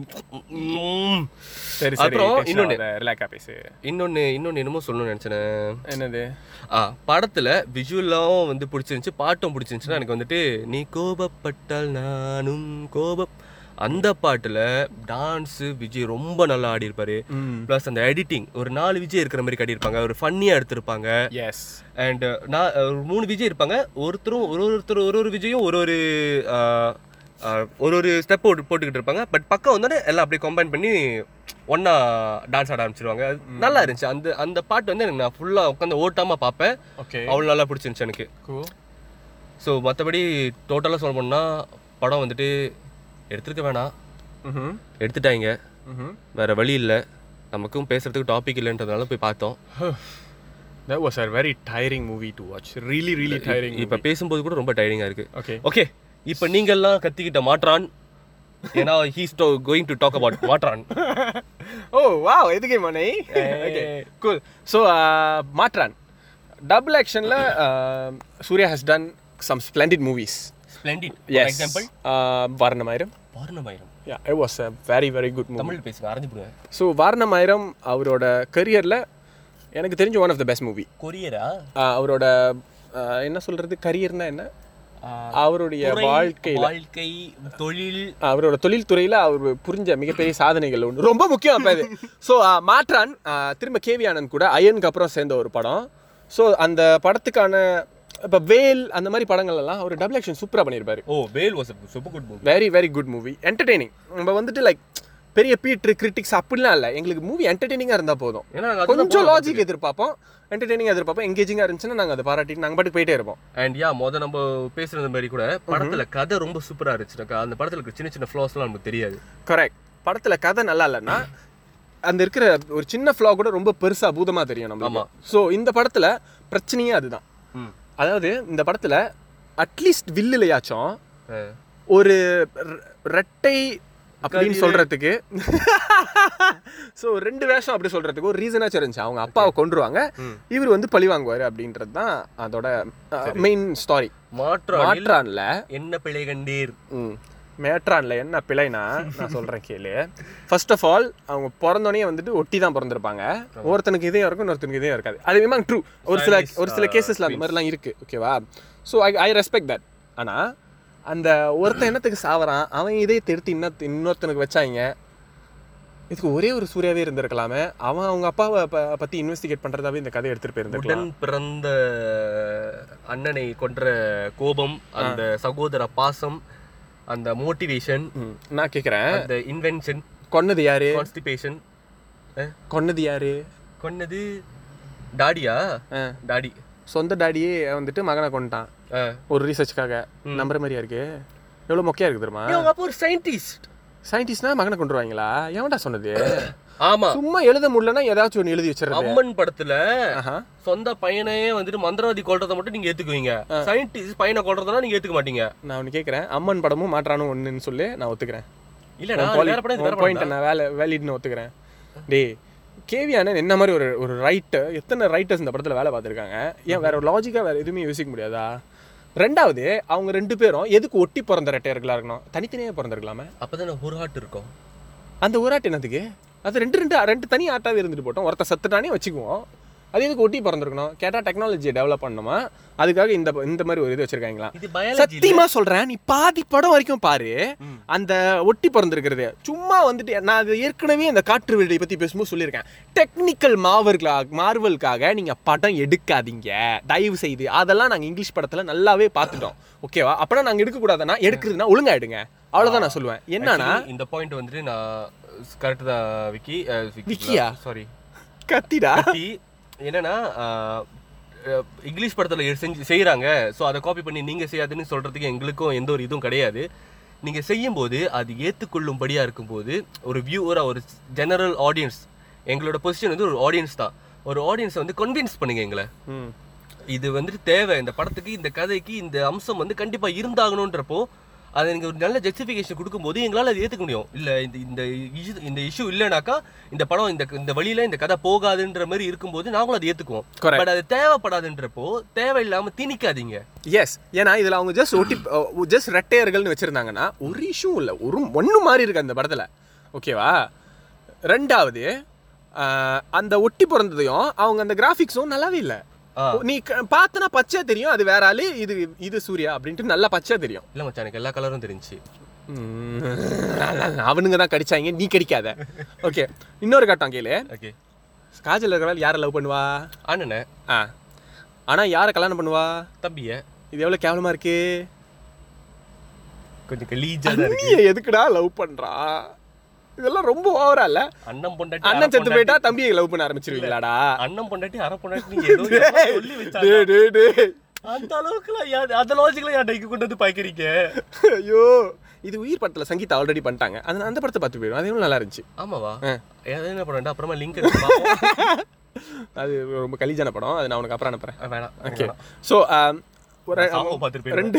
ம்.
சரி
அப்புறம்
சரி
இன்னொன்னு.
இன்னொன்னு ரிலாக்ஸா பேசு
இன்னொன்னு இன்னொன்னு என்னமோ சொல்லணும்னு நினைச்சேன்
என்னது
ஆ படத்துல விஜுவலாவும் வந்து பிடிச்சிருந்துச்சு பாட்டும் பிடிச்சிருந்துச்சுன்னா எனக்கு வந்துட்டு நீ கோபப்பட்டால் நானும் கோபம் அந்த பாட்டுல டான்ஸ் விஜய் ரொம்ப நல்லா ஆடி இருப்பாரு ப்ளஸ் அந்த எடிட்டிங் ஒரு நாலு விஜய் இருக்கிற மாதிரி காட்டியிருப்பாங்க ஒரு ஃபன்னியா எடுத்திருப்பாங்க
எஸ்
அண்ட் நான் ஒரு மூணு விஜய் இருப்பாங்க ஒருத்தரும் ஒரு ஒருத்தர் ஒரு ஒரு விஜயும் ஒரு ஒரு ஆ, ஆ, ஒரு ஒரு ஸ்டெப் போட்டு போட்டுக்கிட்டு இருப்பாங்க பட் பக்கம் வந்தோடனே எல்லாம் அப்படியே கம்பைன் பண்ணி ஒன்றா டான்ஸ் ஆட ஆரம்பிச்சிருவாங்க அது நல்லா இருந்துச்சு அந்த அந்த பாட்டு வந்து எனக்கு நான் ஃபுல்லாக உட்காந்து ஓட்டாமல் பார்ப்பேன்
ஓகே
அவ்வளோ நல்லா பிடிச்சிருந்துச்சு எனக்கு
கூல்
ஸோ மற்றபடி டோட்டலாக சொல்ல போனால் படம் வந்துட்டு எடுத்துருக்க வேணாம்
ம்ஹும்
எடுத்துட்டாங்க
ம்ஹும்
வேற வழி இல்லை நமக்கும் பேசுறதுக்கு டாபிக் இல்லைன்றதுனால போய் பார்த்தோம்
That was a very tiring movie to watch. Really, really tiring.
இப்போ பேசும்போது கூட ரொம்ப டயரிங்காக இருக்கு
Okay.
ஓகே இப்போ நீங்கள்லாம் கத்திக்கிட்ட மாற்றான் ஏன்னா he's going to talk about Maattrraan
oh wow, எதுக்கு மனை okay cool so Maattrraan double ஆக்ஷனில் Suriya has done some splendid movies
splendid
yes
example
Vaaranam Aayiram
Vaaranam Aayiram
ya it was a very very good movie
Tamil பேசுங்க அரைஞ்சு போடுவேன்
ஸோ வாரணமாயிரம் அவரோட கரியரில் எனக்கு தெரிஞ்ச one of the best movie
கொரியரா
அவரோட uh, என்ன சொல்கிறது கரியர்னா என்ன அவருடைய வாழ்க்கையில்
வாழ்க்கை தொழில்
அவரோட தொழில்துறையில் அவர் புரிஞ்ச மிகப்பெரிய சாதனைகள் ஒன்று ரொம்ப முக்கியம் அப்போ இது ஸோ மாற்றான் ஆஹ் திரும்ப கேவி ஆனந்த் கூட அயனுக்கு அப்புறம் சேர்ந்த ஒரு படம் ஸோ அந்த படத்துக்கான இப்போ வேல் அந்த மாதிரி படங்கள் எல்லாம் அவர் டபுள் ஆக்ஷன் சூப்பராக பண்ணியிருப்பாரு
oh well was super good movie
very very good movie entertaining நம்ம வந்துட்டு லைக் பெரிய பீட்ரு கிரிட்டிக்ஸ் அப்படிலாம் இல்லை எங்களுக்கு மூவி என்டர்டெய்னிங்காக இருந்தால் போதும்
ஏன்னா நாங்க
கொஞ்சம் லாஜிக் எதிர்பார்ப்போம் என்டர்டெய்னிங் எதிர்பார்ப்போம் எங்கேஜிங்காக இருந்துச்சுன்னா நாங்கள் அதை பாராட்டிட்டு நாங்கள் பாட்டுக்கு போயிட்டே இருப்போம்
அண்ட் யா மொத நம்ம பேசுறது மாதிரி கூட படத்துல கதை ரொம்ப சூப்பரா இருந்துச்சு அந்த படத்துல இருக்க சின்ன சின்ன ஃப்ளாஸ்லாம் நமக்கு தெரியாது
கரெக்ட் படத்துல கதை நல்லா இல்லைன்னா அந்த இருக்கிற ஒரு சின்ன ஃப்ளா கூட ரொம்ப பெருசா பூதமா தெரியும்
ஆமா.
நம்ம ஸோ இந்த படத்துல பிரச்சனையே அதுதான்
ம்
அதாவது இந்த படத்துல அட்லீஸ்ட் வில்லுலையாச்சும் ஒரு ரெ- ரெட்டை அப்படின்னு சொல்றதுக்கு ஸோ ரெண்டு வேஷம் அப்படி சொல்றதுக்கு ஒரு ரீசனாச்சும் இருந்துச்சு அவங்க அப்பாவை கொண்டுருவாங்க இவர் வந்து பழி வாங்குவாரு அப்படின்றது தான் அதோட மெயின் ஸ்டாரி
மாற்றானில்
மாற்றான்ல
என்ன பிழை கண்டீர்
ம் மேட்ரான்ல என்ன பிழைனா நான் சொல்றேன் கேளு ஃபர்ஸ்ட் ஆஃப் ஆல் அவங்க பிறந்தோடனே வந்துட்டு ஒட்டி தான் பிறந்திருப்பாங்க ஒருத்தனுக்கு இதே இருக்கும் இன்னொருத்தனுக்கு இதே இருக்காது அது விமாங் ட்ரூ ஒரு சில
Stylish,
ஒரு சில
uh,
கேசஸ்ல அந்த மாதிரிலாம் இருக்கு ஓகேவா so I I respect that ஆனா அந்த ஒருத்தன் என்னத்துக்கு சாவறான் அவன் இதே திருத்தி இன்னொரு இன்னொருத்தனுக்கு வச்சாங்க இதுக்கு ஒரே ஒரு சூர்யாவே இருந்திருக்கலாமே அவன் அவங்க அப்பாவை ப- பத்தி இன்வெஸ்டிகேட் பண்றதாவே இந்த கதை எடுத்துட்டு போயிருந்திருக்கலாம்
உடன் பிறந்த அண்ணனை கொன்ற கோபம் அந்த சகோதர பாசம் அந்த மோட்டிவேஷன்
ம், நான் கேக்குறேன்
அந்த இன்வென்ஷன்
கொன்னது யாரு
கான்ஸ்டிபேஷன்
கொன்னது யாரு
கொன்னது டாடியா
ஆ.
டாடி
சொந்த டாடியே வந்துட்டு மகனை கொண்டுட்டான்
ஆ.
ஒரு ரிசர்ச்சுக்காக நம்புற மாதிரியா இருக்கு எவ்வளவு மொக்கையா இருக்கு தெரியுமா
ஏய், அவங்க அப்பா ஒரு சயின்டிஸ்ட்
சயின்டிஸ்ட்னா மகனை கொண்டுருவாங்களா எவன்டா சொன்னது
ஆமா
சும்மா எழுத முடியலன்னா ஏதாச்சும் ஒன்று எழுதி வச்சிருக்கேன்
அம்மன் படத்துல
ஆஹா
சொந்த பையனையே வந்துட்டு மந்திரவாதி கொல்றதை மட்டும் நீங்க ஏத்துக்குவீங்க சயின்டிஸ்ட் பையனை கொல்றதுனா நீங்க ஏத்துக்க மாட்டீங்க
நான் ஒன்று கேட்குறேன் அம்மன் படமும் மாற்றானும் ஒன்றுன்னு சொல்லி நான் ஒத்துக்கிறேன்
இல்லடா அது வேற படம் இது வேற படம்
பாயிண்ட் நான் வேலை வேலிட்னு ஒத்துக்கிறேன் டேய் கேவி அண்ணன் என்ன மாதிரி ஒரு ஒரு ரைட்டர் எத்தனை ரைட்டர்ஸ் இந்த படத்தில் வேலை பார்த்துருக்காங்க ஏன் வேற ஒரு லாஜிக்காக வேற எதுவுமே யோசிக்க முடியாதா ரெண்டாவது அவங்க ரெண்டு பேரும் எதுக்கு ஒட்டி பிறந்த ரெட்டையர்களாக இருக்கணும் தனித்தனியாக பிறந்திருக்கலாமே
அப்பதான் ஒரு ஹார்ட் இருக்கும்
அந்த ஒரு ஆட்டு என்னத்துக்கு அது ரெண்டு ரெண்டு ரெண்டு தனி ஆட்டாவே இருந்துட்டு போட்டோம் ஒருத்த சத்துட்டானே வச்சுக்குவோம் அது எதுக்கு ஒட்டி பிறந்திருக்கணும் கேட்டால் டெக்னாலஜியை டெவலப் பண்ணணுமா அதுக்காக இந்த இந்த மாதிரி ஒரு இது வச்சிருக்காங்களா
இது பயாலஜி
சத்தியமா சொல்றேன் நீ பாதி படம் வரைக்கும் பாரு அந்த ஒட்டி பிறந்திருக்கிறது சும்மா வந்துட்டு நான் அது ஏற்கனவே இந்த காற்று வீடை பத்தி பேசும்போது சொல்லியிருக்கேன் டெக்னிக்கல் மாவர்களாக மார்வலுக்காக நீங்க படம் எடுக்காதீங்க தயவு செய்து அதெல்லாம் நாங்க இங்கிலீஷ் படத்துல நல்லாவே பார்த்துட்டோம் ஓகேவா அப்பனா நாங்க எடுக்க கூடாதுன்னா எடுக்கிறதுனா ஒழுங்கா எடுங்க அவ்வளவுதான் நான் சொல்லுவேன் என்னன்னா
இந்த பாயிண்ட் வந்துட்டு நான் கரெக்ட் தான் விக்கி
விக்கியா?
சாரி
கத்திடா
விக்கி என்னன்னா ஆஹ், அஹ், இங்கிலீஷ் படத்துல எ- செஞ்சு செய்யறாங்க ஸோ அதை காப்பி பண்ணி நீங்க செய்யாதுன்னு சொல்றதுக்கு எங்களுக்கும் எந்த ஒரு இதுவும் கிடையாது நீங்க செய்யும்போது அது ஏற்றுக்கொள்ளும்படியா இருக்கும்போது ஒரு வியூவரா ஒரு ஜெனரல் ஆடியன்ஸ் எங்களோட பொசிஷன் வந்து ஒரு ஆடியன்ஸ் தான் ஒரு ஆடியன்ஸை வந்து கன்வின்ஸ் பண்ணுங்க எங்களை
ம்.
இது வந்துட்டு தேவை இந்த படத்துக்கு இந்த கதைக்கு இந்த அம்சம் வந்து கண்டிப்பா இருந்தாகணுன்றப்போ அதை நீங்க ஒரு நல்ல ஜஸ்டிஃபிகேஷன் கொடுக்கும்போது எங்களால் அதை ஏற்றுக்க முடியும் இல்ல இந்த இந்த issue இந்த இஷ்யூ இல்லைனாக்கா இந்த படம் இந்த இந்த வழியில இந்த கதை போகாதுன்ற மாதிரி இருக்கும்போது நாங்களும் அதை ஏத்துக்குவோம்
Correct.
பட் அது தேவைப்படாதுன்றப்போ தேவையில்லாம திணிக்காதீங்க
எஸ் ஏன்னா இதுல அவங்க ஜஸ்ட் ஒட்டி ஜஸ்ட் ரெட்டையர்கள்னு வச்சிருந்தாங்கன்னா ஒரு இஷ்யூ இல்லை ஒரு ஒன்று மாறி இருக்கு அந்த படத்துல ஓகேவா ரெண்டாவது ஆஹ், அந்த ஒட்டி பிறந்ததையும் அவங்க அந்த கிராஃபிக்ஸும் நல்லாவே இல்லை
ஆ.
நீ க- பார்த்தனா பச்சையா தெரியும் அது வேற ஆளு இது இது சூர்யா அப்படின்ட்டு நல்லா பச்சையா தெரியும்
இல்ல மச்சான் எனக்கு எல்லா கலரும் தெரிஞ்சு
ம், அவனுங்க தான் கடிச்சாங்க நீ கடிக்காத ஓகே இன்னொரு கட்டம் கேளு
ஓகே
காஜல் இருக்கிறாள் யாரை லவ் பண்ணுவா
அண்ணனை
ஆ ஆனா யாரை கல்யாணம் பண்ணுவா
தம்பிய
இது எவ்வளவு கேவலமா இருக்கு
கொஞ்சம் கலீஜா தான் இருக்கு
நீ எதுக்குடா லவ் பண்றா இதெல்லாம் ரொம்ப ஓவரா இல்ல
அண்ணன் பொண்டாட்டி
அண்ணன்
அரை
செத்து
பொண்டாட்டி-
போயிட்டா தம்பியை லவ் பண்ண ஆரம்பிச்சிருவீங்களாடா
அண்ணன் பொண்டாட்டி அரை பொண்டாட்டி நீங்க ஏதோ எப்போ சொல்லி வச்சா
டேய், டேய், டேய்.
அந்த அளவுக்குலாம் யா- அந்த லாஜிக்ல என் டைக்கு கொண்டு வந்து பாய்க்கிறீங்க
ஐயோ இது உயிர் படத்துல சங்கீதா ஆல்ரெடி பண்ணிட்டாங்க அந்த அந்த படத்தை பார்த்து போயிடும் அது எவ்வளவு நல்லா இருந்துச்சு
ஆமாவா
ஆ.
ஏதாவது என்ன பண்ணா அப்புறமா லிங்க்
அது ரொம்ப கலிஜான படம் அது நான் உனக்கு அப்புறம் அனுப்புறேன்
வேணாம்
ஓகே ஸோ ஒரு
சாவ பார்த்துட்டு
ரெண்டு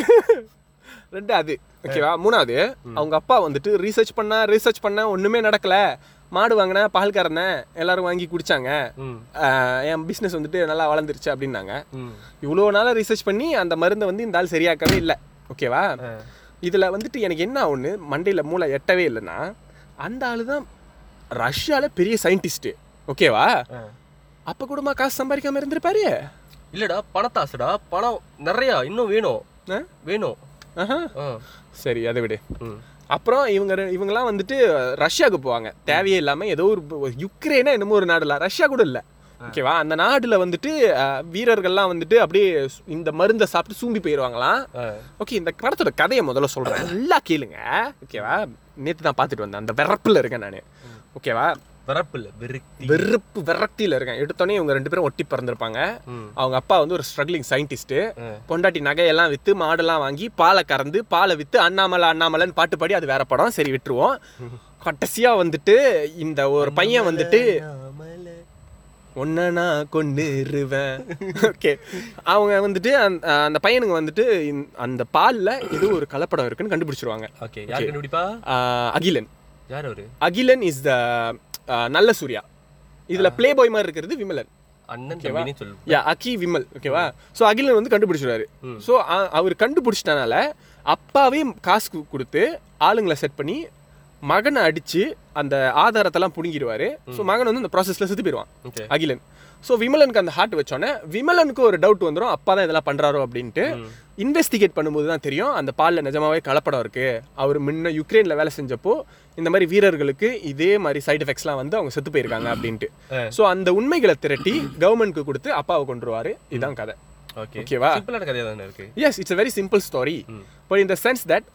ரெண்டு அது ஓகேவா மூணாவது அவங்க அப்பா வந்துட்டு ரீசர்ச் பண்ண ரீசர்ச் பண்ண ஒண்ணுமே நடக்கல மாடு வாங்கின பால் கறந்தேன் எல்லாரும் வாங்கி குடிச்சாங்க
ம்
ஆஹ் என் பிஸ்னஸ் வந்துட்டு நல்லா வளர்ந்துருச்சு அப்படின்னாங்க
ம்
இவ்வளோ நாளாக ரிசர்ச் பண்ணி அந்த மருந்தை வந்து இந்த ஆள் சரியாக்கவே இல்லை ஓகேவா
ஆ.
இதில் வந்துட்டு எனக்கு என்ன ஒன்று மண்டையில் மூளை எட்டவே இல்லைன்னா அந்த ஆளு தான் ரஷ்யாவில் பெரிய சயின்டிஸ்ட்டு ஓகேவா
ஆ.
அப்போ கூடமா காசு சம்பாதிக்காம இருந்திருப்பாரு
இல்லடா பணத்தாசுடா பணம் நிறையா இன்னும் வேணும்
ஆ?
வேணும்
ஆஹா
ஆ.
சரி அதை விடு
ம்
அப்புறம் இவங்க ரெ- இவங்கெல்லாம் வந்துட்டு ரஷ்யாவுக்கு போவாங்க தேவையே இல்லாமல் ஏதோ ஒரு ஒரு யுக்ரைனா என்னமோ ஒரு நாடுல ரஷ்யா கூட இல்லை ஓகேவா அந்த நாடுல வந்துட்டு அஹ், வீரர்கள்லாம் வந்துட்டு அப்படியே சு- இந்த மருந்தை சாப்பிட்டு சூம்பி போயிடுவாங்களாம்
ஆ.
ஓகே இந்த படத்தோட கதையை முதல்ல சொல்கிறேன் நல்லா கேளுங்க ஓகேவா நேற்று தான் பார்த்துட்டு வந்தேன் அந்த விறப்பில் இருக்கேன் நான் ஓகேவா
வரப்பு இல்ல விருத்தி
வெறுப்பு விரக்தியில் இருக்கேன் எடுத்தோடனே இவங்க ரெண்டு பேரும் ஒட்டி பிறந்திருப்பாங்க
ம்
அவங்க அப்பா வந்து ஒரு ஸ்ட்ரகிளிங் சயின்டிஸ்ட்டு
ஆ.
பொண்டாட்டி நகையெல்லாம் விற்று மாடெல்லாம் வாங்கி பாலை கறந்து பாலை விற்று அண்ணாமலை அண்ணாமலைன்னு பாட்டு பாடி அது வேற படம் சரி விட்டுருவோம் கடைசியாக வந்துட்டு இந்த ஒரு பையன் வந்துட்டு
அண்ணாமலை.
ஒன்ன நான் கொண்டுருவேன் ஓகே அவங்க வந்துட்டு அந்த அந்த பையனுங்க வந்துட்டு இந்த- அந்த பாலில் இது ஒரு கலப்படம் இருக்குன்னு கண்டுபிடிச்சிருவாங்க
ஓகே யார் கண்டுபிடிப்பா
ஆஹ் அகிலன்
யார் அவரு
அகிலன் இஸ் த நல்ல சூர்யா இதுல ப்ளே பாய் மாதிரி இருக்கிறது விமலன்
அண்ணன் தம்பினே சொல்லு
யா அக்கி விமல் ஓகேவா ஸோ அகிலன் வந்து கண்டுபிடிச்சிருவாரு
ம்.
ஸோ அவர் கண்டுபிடிச்சிட்டனால அப்பாவே காசு கு- கொடுத்து ஆளுங்களை செட் பண்ணி மகனை அடிச்சு அந்த ஆதாரத்தெல்லாம் புடுங்கிடுவாரு ஸோ மகன் வந்து அந்த ப்ராசஸ்ல செத்து போயிடுவான்
ஓகே
அகிலன் ஸோ விமலனுக்கு அந்த ஹார்ட் வச்சோன்னே விமலனுக்கு ஒரு டவுட் வந்துடும் அப்பா தான் இதெல்லாம் பண்றாரோ அப்படின்ட்டு இன்வெஸ்டிகேட் பண்ணும்போது தான் தெரியும் அந்த பாலில் நிஜமாவே கலப்படம் இருக்கு அவர் முன்ன யுக்ரைனில் வேலை செஞ்சப்போ இந்த மாதிரி வீரர்களுக்கு இதே மாதிரி சைடு எஃபெக்ட்ஸ்லாம் வந்து அவங்க செத்து போயிருக்காங்க அப்படின்ட்டு
ஆ.
ஸோ அந்த உண்மைகளை திரட்டி கவர்மெண்ட்க்கு கொடுத்து அப்பாவை கொண்டுருவாரு இதுதான் கதை
ஓகே
ஓகேவா?
சிம்பிளான கதையா தானே இருக்கு
yes it's a very simple story
ம்.
பட் இந்த சென்ஸ் தட்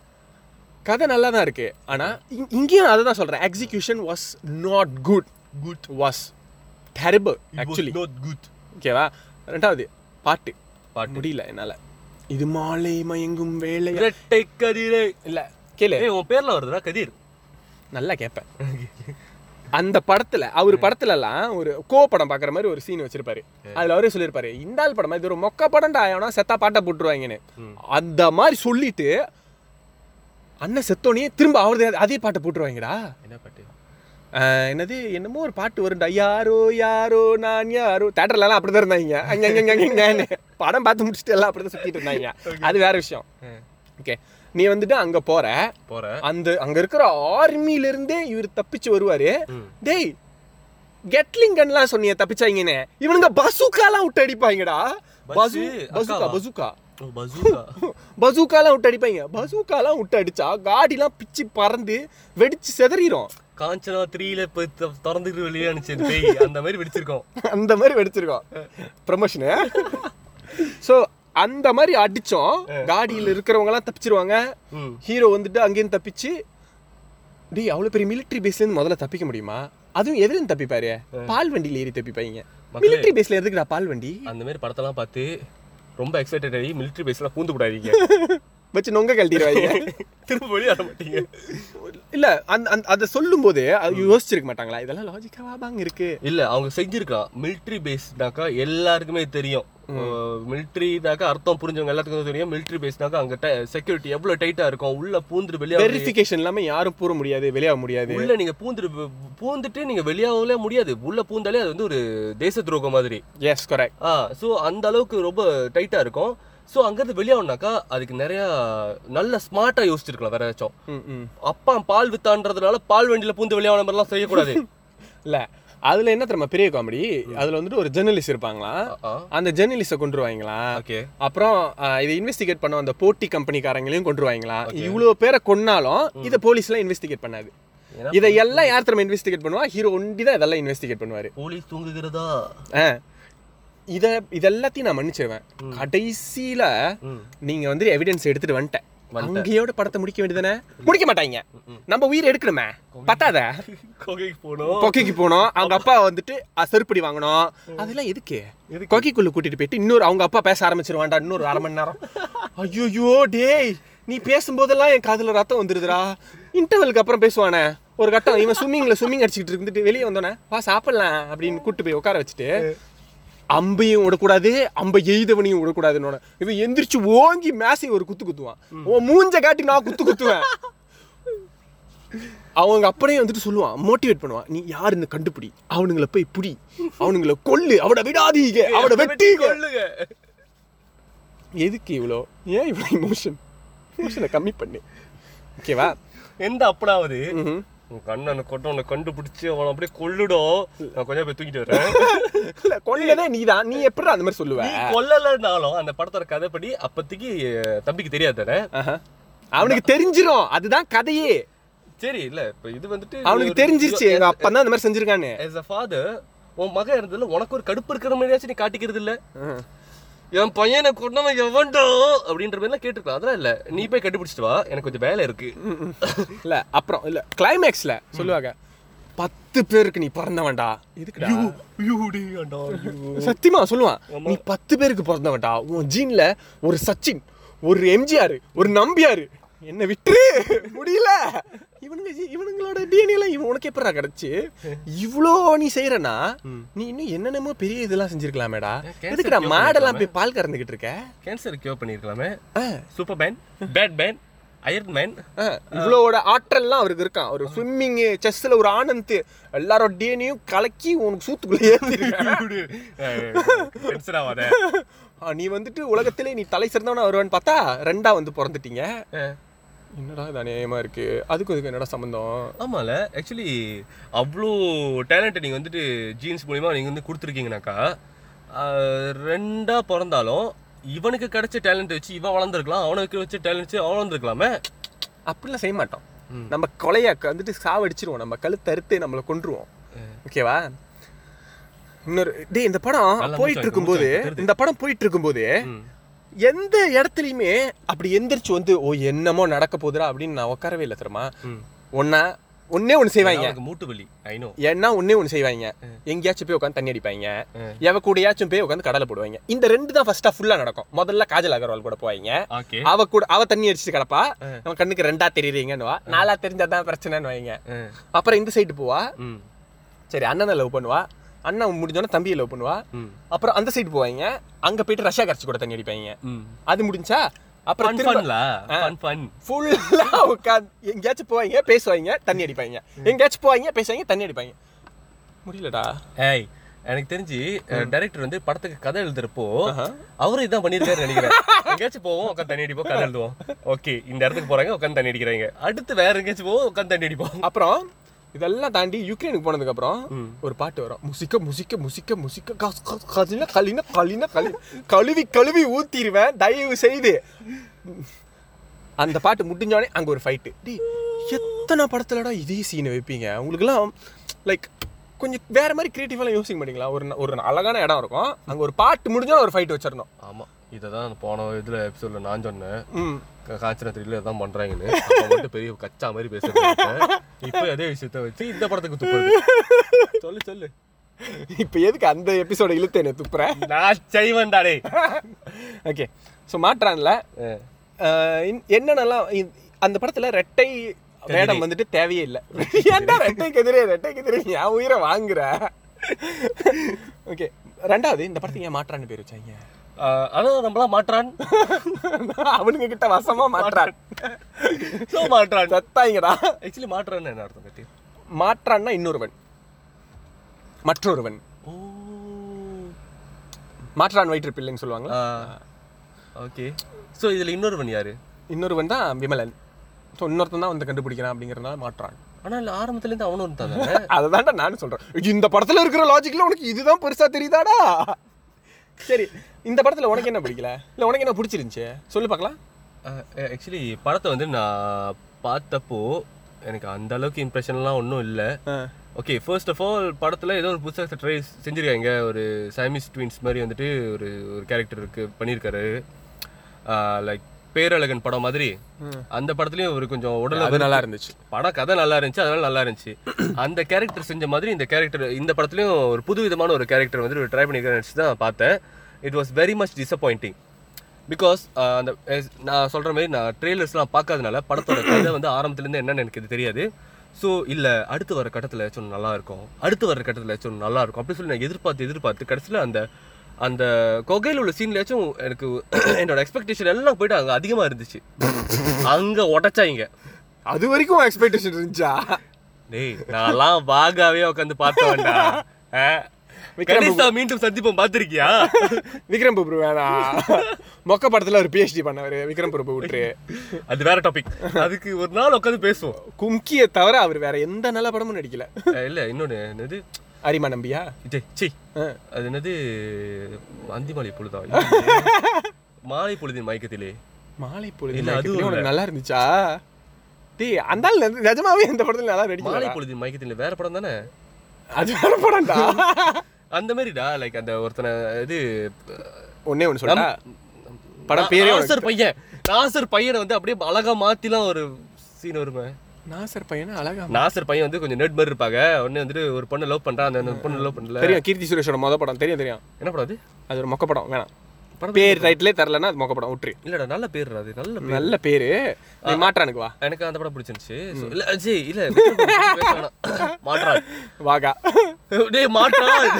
கதை நல்லா தான் இருக்கு ஆனால் இங்கேயும் அதை தான் சொல்கிறேன் execution was not good good was terrible actually
not good
ஓகேவா ரெண்டாவது பாட்டு
பாட்டு
முடியல என்னால் இது மாலை மயங்கும் வேலை
இரட்டை கதிரே
இல்லை கேளு
ஏய் உன் பேர்ல வருதுடா கதிர்
நல்லா கேட்பேன் அந்த படத்துல அவர் படத்துல எல்லாம் ஒரு கோ படம் பாக்குற மாதிரி ஒரு சீன் வச்சிருப்பாரு அதுல அவரே சொல்லியிருப்பாரு இந்த ஆள் படம் இது ஒரு மொக்க படம்டா ஆயனா செத்தா பாட்டை போட்டுருவாங்கன்னு அந்த மாதிரி சொல்லிட்டு அண்ணன் செத்தோனே திரும்ப அவரது அதே பாட்டை போட்டுருவாங்கடா
என்ன பாட்டு
ஆஹ் என்னது என்னமோ ஒரு பாட்டு வரும்டா யாரோ யாரோ நான் யாரோ தேட்டர்லாம் அப்படிதான் இருந்தாங்க அங்க அங்க அங்க, அங்க அங்கன்னு. படம் பார்த்து முடிச்சுட்டு எல்லாம் அப்படிதான் சுத்திட்டு இருந்தாங்க அது வேற விஷயம் ஓகே நீ வந்துட்டு அங்க போற
போற
அந்த அங்க இருக்கிற ஆர்மில இருந்தே இவர் தப்பிச்சு வருவாரு
ம்.
டேய் கெட்லிங்கன்லாம் சொன்னீங்க தப்பிச்சாங்கன்னு இவனுங்க பசூக்காலாம் விட்டு அடிப்பாங்கடா பசு
பஸ்ஸு,
பசுக்கா
அக்காவா?
பசுக்கா
ஓ பசூகா
பசூக்காலாம் விட்டு அடிப்பாங்க பசூக்காலாம் விட்டு அடிச்சா காடிலாம் பிச்சு பறந்து வெடிச்சு செதறிடும்
காஞ்சனா த்ரீல இப்போ திறந்துட்டு வெளியே அனுப்பிச்சு பேய் அந்த மாதிரி வெடிச்சிருக்கோம்
அந்த மாதிரி வெடிச்சிருக்கோம் ப்ரமோஷனு ஸோ அந்த மாதிரி அடிச்சோம் காடியில் இருக்கிறவங்கலாம் தப்பிச்சிருவாங்க
ம்
ஹீரோ வந்துட்டு அங்கேருந்து தப்பிச்சு டேய் அவ்வளோ பெரிய மிலிட்ரி பேஸ்லேருந்து முதல்ல தப்பிக்க முடியுமா அதுவும் எதுலேருந்து தப்பிப்பாரு பால் வண்டியில் ஏறி தப்பிப்பாங்க
மக்களே.
மிலிட்ரி பேஸ்ல எதுக்குடா பால் வண்டி
அந்த மாதிரி படத்தெல்லாம் பார்த்து ரொம்ப எக்ஸைட்டட் ஆகி மிலிட்ரி பேஸ்லாம் பூந்து கூடாதீங்க
வச்சு நொங்க கழட்டிடுவாங்க
திரும்ப வெளியே வர மாட்டீங்க
இல்ல அந்த அந்த அதை சொல்லும் போது யோசிச்சிருக்க மாட்டாங்களா இதெல்லாம் லாஜிக்காவா பாங்க இருக்கு
இல்ல அவங்க செஞ்சிருக்கான் மிலிட்ரி பேஸ்னாக்கா எல்லாருக்குமே தெரியும் மிலிட்ரினாக்கா அர்த்தம் புரிஞ்சவங்க எல்லாத்துக்கும் தெரியும் மிலிட்ரி பேஸ்னாக்கா அங்க செக்யூரிட்டி எவ்வளவு டைட்டா இருக்கும் உள்ள பூந்துட்டு வெளியே
வெரிஃபிகேஷன் இல்லாம யாரும் பூர முடியாது வெளியாக முடியாது
உள்ள நீங்க பூந்துட்டு பூந்துட்டு நீங்க வெளியாகவே முடியாது உள்ள பூந்தாலே அது வந்து ஒரு தேச துரோகம் மாதிரி
எஸ் கரெக்ட்
ஆ ஸோ அந்த அளவுக்கு ரொம்ப டைட்டா இருக்கும் ஸோ அங்கிருந்து வெளியாகணுனாக்கா அதுக்கு நிறைய நல்ல ஸ்மார்ட்டா யோசிச்சிருக்கலாம் வேற ஏதாச்சும்
ம் ம்
அப்பா பால் வித்தான்றதுனால பால் வண்டியில பூந்து வெளியான மாதிரிலாம் செய்யக்கூடாது
இல்ல அதுல என்ன தெரியுமா பெரிய காமெடி அதுல வந்துட்டு ஒரு ஜெர்னலிஸ்ட் இருப்பாங்களாம் அந்த ஜெர்னலிஸ்ட கொண்டுருவாங்களாம்
ஓகே
அப்புறம் ஆஹ், இதை இன்வெஸ்டிகேட் பண்ண அந்த போட்டி கம்பெனிக்காரங்களையும் கொண்டுருவாங்களாம் இவ்வளவு பேரை கொன்னாலும் இதை போலீஸ்லாம் இன்வெஸ்டிகேட் பண்ணாது
ஏன்னா
இதை எல்லாம் யார் தெரியுமா இன்வெஸ்டிகேட் பண்ணுவா ஹீரோ ஒண்டி தான் இதெல்லாம் இன்வெஸ்டிகேட் பண்ணுவாரு
போலீஸ் தூங்குகிறதா
ஆ. இத இதெல்லாத்தையும் நான் மன்னிச்சிருவேன் கடைசியில
ம்
நீங்க வந்து எவிடன்ஸ் எடுத்துட்டு வந்துட்டேன் அங்கேயோட படத்தை முடிக்க வேண்டியதானே முடிக்க மாட்டாங்க நம்ம உயிர் எடுக்கணுமே பத்தாத
கோகைக்கு போனோம்
கொக்கைக்கு போனோம் அவங்க அப்பா வந்துட்டு அஹ், செருப்படி வாங்கணும் அதெல்லாம் எதுக்கு கொக்கைக்குள்ள கூட்டிட்டு போயிட்டு இன்னொரு அவங்க அப்பா பேச ஆரம்பிச்சிருவான்டா இன்னொரு அரை மணி நேரம் ஐயோ டேய் நீ பேசும்போதெல்லாம் என் காதுல ரத்தம் வந்துருதுடா இன்டர்வலுக்கு அப்புறம் பேசுவானே ஒரு கட்டம் இவன் ஸ்விம்மிங்ல ஸ்விம்மிங் அடிச்சுட்டு இருந்துட்டு வெளியே வந்தோன்னே வா சாப்பிடலாம் அப்படின்னு கூட்டு போய் உட்கார வச்சுட்டு அம்பையும் விடக்கூடாது அம்பை எய்தவனையும் விடக்கூடாதுன்னு இவன் எந்திரிச்சு ஓங்கி மேசை ஒரு குத்து குத்துவான் உன் மூஞ்ச காட்டி நான் குத்து குத்துவேன் அவங்க அப்படியே வந்துட்டு சொல்லுவான் மோட்டிவேட் பண்ணுவான் நீ யாருன்னு கண்டுபிடி அவனுங்கள போய் புடி அவனுங்கள கொல்லு அவனை விடாதீங்க அவனை வெட்டிங்க
கொல்லுங்க
எதுக்கு இவ்வளோ ஏன் இவ்வளோ இமோஷன் இமோஷனை கம்மி பண்ணு ஓகேவா
எந்த அப்பனாவது
ம்ஹும்.
உன் கண்ணனை கொட்டவனை கண்டுபிடிச்சு அவனை அப்படியே கொல்லுடும் நான் கொஞ்சம் போய் தூக்கிட்டு வரேன்
இல்ல கொல்லதே நீதான் நீ எப்படி அந்த மாதிரி சொல்லுவ
நீ கொல்லலைன்னாலும் அந்த படத்தோட கதைப்படி அப்பத்திக்கு அஹ், தம்பிக்கு தெரியாது தானே
ஆஹா. அவனுக்கு தெரிஞ்சிரும் அதுதான் கதையே
சரி இல்ல இப்ப இது வந்துட்டு
அவனுக்கு தெரிஞ்சிருச்சு எங்க அப்பா தான் அந்த மாதிரி செஞ்சிருக்கான்னு
ஆஸ் அ ஃபாதர் உன் மகன் இருந்ததுல உனக்கு ஒரு கடுப்பு இருக்கிற மாதிரியாச்சும் நீ காட்டிக்கிறது இல்ல என் பையனை கொண்டவன் எவன்டோ அப்படின்ற மாதிரிலாம் கேட்டிருக்கலாம் அதெல்லாம் இல்ல நீ போய் கண்டுபிடிச்சிட்டு வா எனக்கு கொஞ்சம் வேலை இருக்கு
இல்ல அப்புறம் இல்ல கிளைமேக்ஸ்ல சொல்லுவாங்க பத்து பேருக்கு நீ பிறந்தவன்டா இதுக்குடா
ஐயோடி, ஆண்டா, ஐயோ.
சத்தியமா சொல்லுவான் நீ பத்து பேருக்கு பிறந்தவன்டா உன் ஜீன்ல ஒரு சச்சின் ஒரு எம்ஜிஆர் ஒரு நம்பியார் என்ன விட்டுரு முடியல இவனுங்க இவனுங்களோட டிஎன்ஏ எல்லாம் இவன் உனக்கு எப்படா கிடைச்சு இவ்வளோ நீ செய்யறனா நீ இன்னும் என்னென்னமோ பெரிய இதெல்லாம் செஞ்சிருக்கலாமேடா
cancer
எதுக்குடா
cure
மாடெல்லாம் போய் பால் கறந்துகிட்டு இருக்க
கேன்சர் கியூர் பண்ணிருக்கலாமே
ஆ,
superman batman iron man
ஆ, இவ்வளோட ஆற்றல்லாம் அவருக்கு இருக்கான் ஒரு ஸ்விம்மிங் செஸ்ல ஒரு ஆனந்த் எல்லாரோட டிஎன்ஏயும் கலக்கி உனக்கு சூத்துக்குள்ள ஏத்திருக்க
டென்ஷன் ஆகாத
ஆ, நீ வந்துட்டு உலகத்திலே நீ தலை சிறந்தவனா வருவான்னு பார்த்தா ரெண்டா வந்து பிறந்துட்டீங்க என்னடா இது அநியாயமா இருக்கு அதுக்கும் இதுக்கு என்னடா சம்பந்தம்
ஆமால ஆக்சுவலி அவ்வளோ டேலண்ட்டை நீங்கள் வந்துட்டு ஜீன்ஸ் மூலிமா நீங்கள் வந்து கொடுத்துருக்கீங்கனாக்கா ஆஹ், ரெண்டா பிறந்தாலும் இவனுக்கு கிடைச்ச டேலண்ட் வச்சு இவன் வளர்ந்துருக்கலாம் அவனுக்கு வச்ச டேலண்ட் வச்சு அவன் வளர்ந்துருக்கலாமே
அப்படிலாம் செய்ய மாட்டோம் நம்ம கொலைய வந்துட்டு சாவடிச்சிருவோம் நம்ம கழுத்து அறுத்து நம்மளை கொன்றுவோம் ஓகேவா இன்னொரு டேய் இந்த படம்
நல்லா
போயிட்டு
மூச்சு
இருக்கும்போது
வாங்கு, மூச்சு
இந்த படம் போயிட்டு இருக்கும்போது
ம்.
எந்த இடத்துலயுமே அப்படி எந்திரிச்சு வந்து ஓ என்னமோ நடக்க போகுதுடா அப்படின்னு நான் உட்காரவே இல்லை தெரியுமா
ம்.
ஒன்னா ஒன்னே ஒன்று செய்வாங்க
அவனுக்கு மூட்டு வலி ஐநோ
ஏன்னா ஒன்னே ஒன்று செய்வாங்க எங்கேயாச்சும் போய் உட்காந்து தண்ணி அடிப்பாங்க
ம்.
எவ கூடயாச்சும் போய் உட்காந்து கடலை போடுவாங்க இந்த ரெண்டு தான் ஃபர்ஸ்டா ஃபுல்லா நடக்கும் முதல்ல காஜல் அகர்வால் கூட போவாங்க
ஓகே
அவ கூட அவ தண்ணி அடிச்சுட்டு கிடப்பா அவன் கண்ணுக்கு ரெண்டா தெரியுறீங்கன்னு வா நாலா தெரிஞ்சாதான் பிரச்சனைன்னு வைங்க அப்புறம் இந்த சைடு போவா
ம்
சரி அண்ணனை லவ் பண்ணுவா அண்ணன் முடிஞ்சோடனே தம்பியை லவ் பண்ணுவா
ம்.
அப்புறம் அந்த சைடு போவாங்க அங்க போயிட்டு ரஷ்யா கரைச்சி கூட தண்ணி அடிப்பாங்க
ம்
அது முடிஞ்சா அப்புறம்
ஃபன்
திரும்ப
ஃபன்ல ஃபன் ஃபன்
ஃபுல்லா உட்காந்து எங்கேயாச்சும் போவாங்க பேசுவாங்க தண்ணி அடிப்பாங்க எங்கேயாச்சும் போவாங்க பேசுவாங்க தண்ணி அடிப்பாங்க முடியலடா
ஏய் எனக்கு தெரிஞ்சு டைரக்டர் வந்து படத்துக்கு கதை எழுதுறப்போ
ஆஹா.
அவரும் இதான் பண்ணிருக்காரு நினைக்கிறேன் எங்கேயாச்சும் போவோம் உட்காந்து தண்ணி அடிப்போம் கதை எழுதுவோம் ஓகே இந்த இடத்துக்கு போறாங்க உட்காந்து தண்ணி அடிக்கிறாங்க அடுத்து வேற எங்கேயாச்சும் போவோம் உட்காந்து தண்ணி அடிப்போம்
அப்புறம் இதெல்லாம் தாண்டி யுக்ரைனுக்கு போனதுக்கு அப்புறம்
ம்.
ஒரு பாட்டு வரும் முசிக்க முசிக்க முசிக்க முசிக்க கஸ் கஸ் கலின கலின கலின கலி கழுவி கழுவி ஊத்திடுவேன் தயவு செய்து அந்த பாட்டு முடிஞ்சோடனே அங்க ஒரு ஃபைட்டு டி எத்தனை படத்துலடா இதே சீனை வைப்பீங்க உங்களுக்குலாம் லைக் கொஞ்சம் வேற மாதிரி கிரியேட்டிவாலாம் யோசிக்க மாட்டீங்களா ஒரு ந- ஒரு அழகான இடம் இருக்கும் அங்க ஒரு பாட்டு முடிஞ்சா ஒரு ஃபைட் வச்சிடணும்
ஆமா இதை தான் போன இதுல எபிசோட்ல நான் சொன்னேன்
ம்
க- காஞ்சனா த்ரீல இதான் பண்றாங்கன்னு அப்ப மட்டும் பெரிய கச்சா மாதிரி பேசுறது இப்போ அதே விஷயத்த வச்சு இந்த படத்துக்கு துப்புறது சொல்லு சொல்லு
இப்போ எதுக்கு அந்த எபிசோட இழுத்து என்ன துப்புற
நான் செய்வன்டாடே
ஓகே ஸோ மாற்றான்ல அஹ் இன்- என்னென்னலாம் இ- அந்த படத்துல ரெட்டை வேடம் வந்துட்டு தேவையே இல்லை ஏன்டா ரெட்டைக்கு எதிரே ரெட்டைக்கு எதிரே நீ என் உயிரை வாங்குற ஓகே ரெண்டாவது இந்த படத்துக்கு ஏன் மாற்றான்னு பேர் வச்சாங்க
அதான் நம்மளாம் மாற்றான்
அவனுங்க கிட்ட வசமா மாற்றான்
ஸோ மாற்றான்
சத்தாங்கடா
ஆக்சுவலி மாற்றான்னு என்ன அர்த்தம் கட்டி
மாற்றான்னா இன்னொருவன் மற்றொருவன்
ஓ
மாற்றான் வயிற்று பிள்ளைன்னு சொல்லுவாங்களா
ஓகே ஸோ இதுல இன்னொருவன் யாரு
இன்னொருவன் தான் விமலன் ஸோ இன்னொருத்தன் தான் வந்து கண்டுபிடிக்கிறான் அப்படிங்கிறதுனால மாற்றான்
ஆனா இல்ல ஆரம்பத்துல இருந்து அவனும் இருந்தாங்க
அதை நானும் சொல்றேன் இந்த படத்துல இருக்கிற லாஜிக்ல உனக்கு இதுதான் பெருசா தெரியுதாடா சரி இந்த படத்துல உனக்கு என்ன பிடிக்கல இல்ல உனக்கு என்ன பிடிச்சிருந்துச்சு சொல்லு பார்க்கலாம்
ஆக்சுவலி படத்தை வந்து நான் பார்த்தப்போ எனக்கு அந்த அளவுக்கு இம்ப்ரெஷன்லாம் ஒன்றும் இல்லை ஓகே ஃபர்ஸ்ட் ஆஃப் ஆல் படத்தில் ஏதோ ஒரு புதுசாக ட்ரை செஞ்சுருக்காங்க ஒரு சாமிஸ் ட்வின்ஸ் மாதிரி வந்துட்டு ஒரு ஒரு கேரக்டர் இருக்கு பண்ணியிருக்காரு லைக் பேரழகன் படம் மாதிரி அந்த படத்துலயும் ஒரு கொஞ்சம் உடல்
அது நல்லா இருந்துச்சு
படம் கதை நல்லா இருந்துச்சு அதனால நல்லா இருந்துச்சு அந்த கேரக்டர் செஞ்ச மாதிரி இந்த கேரக்டர் இந்த படத்துலயும் ஒரு புது விதமான ஒரு கேரக்டர் வந்து ட்ரை பண்ணிக்கிறேன் தான் பார்த்தேன் it was very much disappointing because அந்த as- நான் சொல்ற மாதிரி நான் ட்ரெய்லர்ஸ்லாம் பார்க்காதனால படத்தோட கதை வந்து ஆரம்பத்துலேருந்து என்னன்னு எனக்கு இது தெரியாது ஸோ இல்லை அடுத்து வர கட்டத்தில் ஏதாச்சும் நல்லா இருக்கும் அடுத்து வர கட்டத்தில் ஏதாச்சும் நல்லா இருக்கும் அப்படி சொல்லி நான் எதிர்பார்த்து எதிர்பார்த்து கடைசியில் அந்த அந்த கொகையில் உள்ள சீன்லயாச்சும் எனக்கு என்னோட எக்ஸ்பெக்டேஷன் எல்லாம் போயிட்டு அங்கே அதிகமாக இருந்துச்சு அங்கே உடச்சாங்க
அது வரைக்கும் எக்ஸ்பெக்டேஷன் இருந்துச்சா
டேய் நான்லாம் வாகாவே உட்காந்து பார்த்தவன்டா
விக்ரம்
கணேசா மீண்டும் சந்திப்போம் பார்த்திருக்கியா
விக்ரம் பிரபு வேணாம் மொக்க படத்துல ஒரு பிஹெச்டி பண்ணவரு விக்ரம் பிரபு விட்டுரு
அது வேற டாபிக் அதுக்கு ஒரு நாள் உட்காந்து பேசுவோம்
கும்கியை தவிர அவர் வேற எந்த நல்ல படமும் நடிக்கல
அஹ் இல்ல இன்னொன்னு என்னது
அரிமா நம்பியா
டேய், சீ
ஆ.
அது என்னது அந்திமாலை பொழுதா மாலை பொழுதின் மயக்கத்திலே
மாலை பொழுது
இல்ல, அதுவும்
உனக்கு
இல்ல.
நல்லா இருந்துச்சா டேய் அந்த ஆள் நிஜ- நிஜமாவே இந்த படத்துல நல்லா
மாலை
நடிக்கல
பொழுதின் மயக்கத்திலே வேற படம் தானே
அது வேற படம்டா
அந்த மாதிரிடா லைக் அந்த ஒருத்தனை இது
ஒன்னே ஒன்று சொல்றா படம் பேரே உனக்கு
நாசர் பையன் நாசர் பையனை வந்து அப்படியே அழகா மாத்திலாம் ஒரு சீன் வருமே
நாசர் பையனா அழகா
நாசர் பையன் வந்து கொஞ்சம் நெட் மாதிரி இருப்பாங்க உடனே வந்துட்டு ஒரு பொண்ணை லவ் பண்றான் அந்த அந்த பொண்ணு லவ் பண்ணல
தெரியும் கீர்த்தி சுரேஷோட மொத படம் தெரியும் தெரியும்
என்ன படம் அது
அது ஒரு மொக்க படம் வேணாம்
படம்
பேர் டைட்டிலே தரலன்னா அது மொக்க படம் விட்டுரு
இல்லடா நல்ல பேர் அது நல்ல பேர்
நல்ல பேரு நீ மாற்றானுக்கு வா
எனக்கு அந்த படம் பிடிச்சிருந்துச்சு So, இல்ல ஜி இல்ல விக்ரம் படம் பத்தி பேச வேணாம். மாற்றான்
வாகா
டேய் மாற்றான்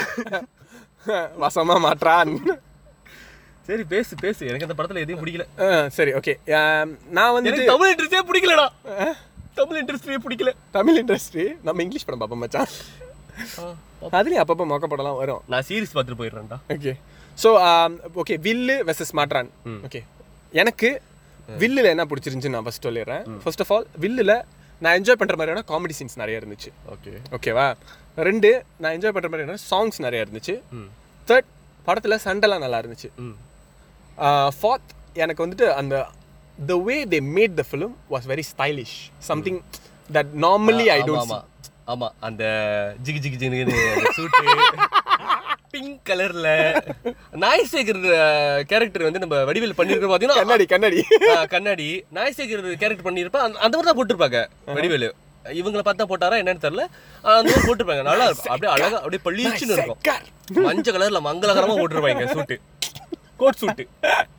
வசமா மாற்றான்
சரி பேசு பேசு எனக்கு அந்த படத்துல எதையும் பிடிக்கல
ஆ, சரி ஓகே நான் வந்துட்டு
எனக்கு தமிழ் இண்டஸ்ட்ரியே பிடிக்கலடா தமிழ் இண்டஸ்ட்ரியே பிடிக்கல
தமிழ் இண்டஸ்ட்ரி நம்ம இங்கிலீஷ் படம் பார்ப்போம் மச்சான் அதுலயும் அப்பப்போ மொக்க படம்லாம் வரும்
நான் சீரிஸ் பார்த்துட்டு போயிடுறேன்டா
okay so okay Villu versus Maattrraan okay எனக்கு வில்லுல என்ன பிடிச்சிருந்துச்சு நான் ஃபர்ஸ்ட் சொல்லிடுறேன் ஃபர்ஸ்ட் ஆஃப் ஆல் வில்லுல நான் என்ஜாய் பண்ற மாதிரியான காமெடி சீன்ஸ் நிறைய இருந்துச்சு
ஓகே
ஓகேவா ரெண்டு நான் என்ஜாய் பண்ற மாதிரியான சாங்ஸ் நிறைய இருந்துச்சு
ம்
தேர்ட் படத்துல சண்டைலாம் நல்லா இருந்துச்சு
ம்
ஃபார்த் எனக்கு வந்துட்டு அந்த the way they made the film was very stylish something that normally I
ஆமா,
டோன்ட்
ஆமா ஆமா அந்த ஜிகி ஜிகி ஜிகின்னு சூட்டு பிங்க் கலர்ல நாய்சேகர் கேரக்டர் வந்து நம்ம வடிவேல் பண்ணிருக்கோம் பாத்தீங்கன்னா
கண்ணாடி கண்ணாடி
ஆ, கண்ணாடி நாய்சேகர் கேரக்டர் பண்ணியிருப்பா அந்த அந்த மாதிரி தான் போட்டிருப்பாங்க வடிவேலு இவங்கள பார்த்தா போட்டாரா என்னன்னு தெரியல ஆ, அந்த மாதிரி போட்டிருப்பாங்க நல்லா இருக்கும் அப்படியே அழகா அப்படியே பளிச்சுன்னு இருக்கும்
செக்கார்.
மஞ்சள் கலர்ல மங்களகரமா போட்டிருப்பாங்க சூட்டு கோட் சூட்டு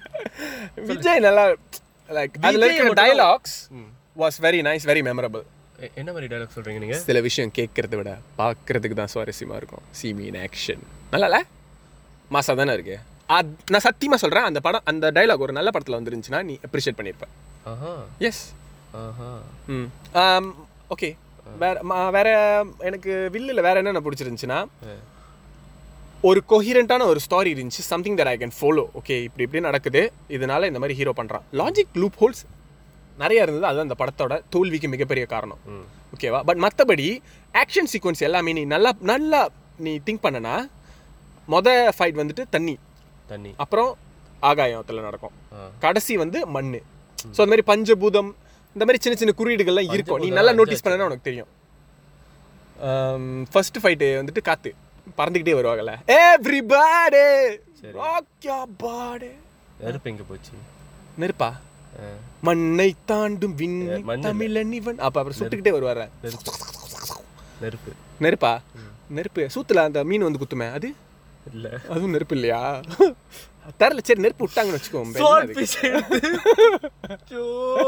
விஜய் நல்லா லைக் அதுல இருக்கிற
மட்டும்
டயலாக்ஸ்
ம்.
Was very nice very memorable
எ- என்ன மாதிரி டைலாக் சொல்றீங்க நீங்க
சில விஷயம் கேட்கறத விட பார்க்கறதுக்கு தான் சுவாரஸ்யமா இருக்கும் சி மீன் ஆக்ஷன் நல்லால மாசா தானே இருக்கு அது நான் சத்தியமா சொல்றேன் அந்த படம் அந்த டைலாக் ஒரு நல்ல படத்துல வந்துருந்துச்சுன்னா நீ அப்ரிஷியேட் பண்ணியிருப்ப
ஆஹா
எஸ்
ஆஹா
ம் ஓகே வேற ம- வேற எனக்கு வில்லில் வேற என்னென்ன பிடிச்சிருந்துச்சுன்னா ஒரு கொஹிரண்டான ஒரு ஸ்டாரி இருந்துச்சு something that I can follow okay இப்படி இப்படி நடக்குது இதனால இந்த மாதிரி ஹீரோ பண்ணுறான் லாஜிக் லூப் ஹோல்ஸ் நிறைய இருந்தது அதுதான் அந்த படத்தோட தோல்விக்கு மிகப்பெரிய காரணம்
ம்.
ஓகேவா பட் மற்றபடி ஆக்ஷன் சீக்வன்ஸ் எல்லாமே நீ நல்லா நல்லா நீ திங்க் பண்ணனா மொத ஃபைட் வந்துட்டு தண்ணி
தண்ணி
அப்புறம் ஆகாயத்தில் நடக்கும்
ஆ.
கடைசி வந்து மண் ஸோ அந்த மாதிரி பஞ்சபூதம் இந்த மாதிரி சின்ன சின்ன குறியீடுகள்லாம் இருக்கும் நீ
பஞ்சபூதம்
நல்லா
அஞ்சு
நோட்டீஸ் பண்ணனா உனக்கு தெரியும் ஃபர்ஸ்ட் ஃபைட்டு வந்துட்டு காத்து பறந்துக்கிட்டே வருவாங்கல்ல எவ்ரிபாடி ராக் யோர் பாடி
நெருப்பு எங்க போச்சு
நெருப்பா
ஆ.
மண்ணை தாண்டும் விண்ணை
மண்ணு இல்ல.
தமிழன் இவன் அப்ப அப்புறம் சுட்டுக்கிட்டே வருவார
நெருப்பு நெருப்பு
நெருப்பா நெருப்பு சூத்துல அந்த மீன் வந்து குத்துமே அது
இல்ல
அதுவும் நெருப்பு இல்லையா தரல சரி நெருப்பு விட்டாங்கன்னு வச்சுக்கோங்க
Sword fish எடுத்து. ஐயோ.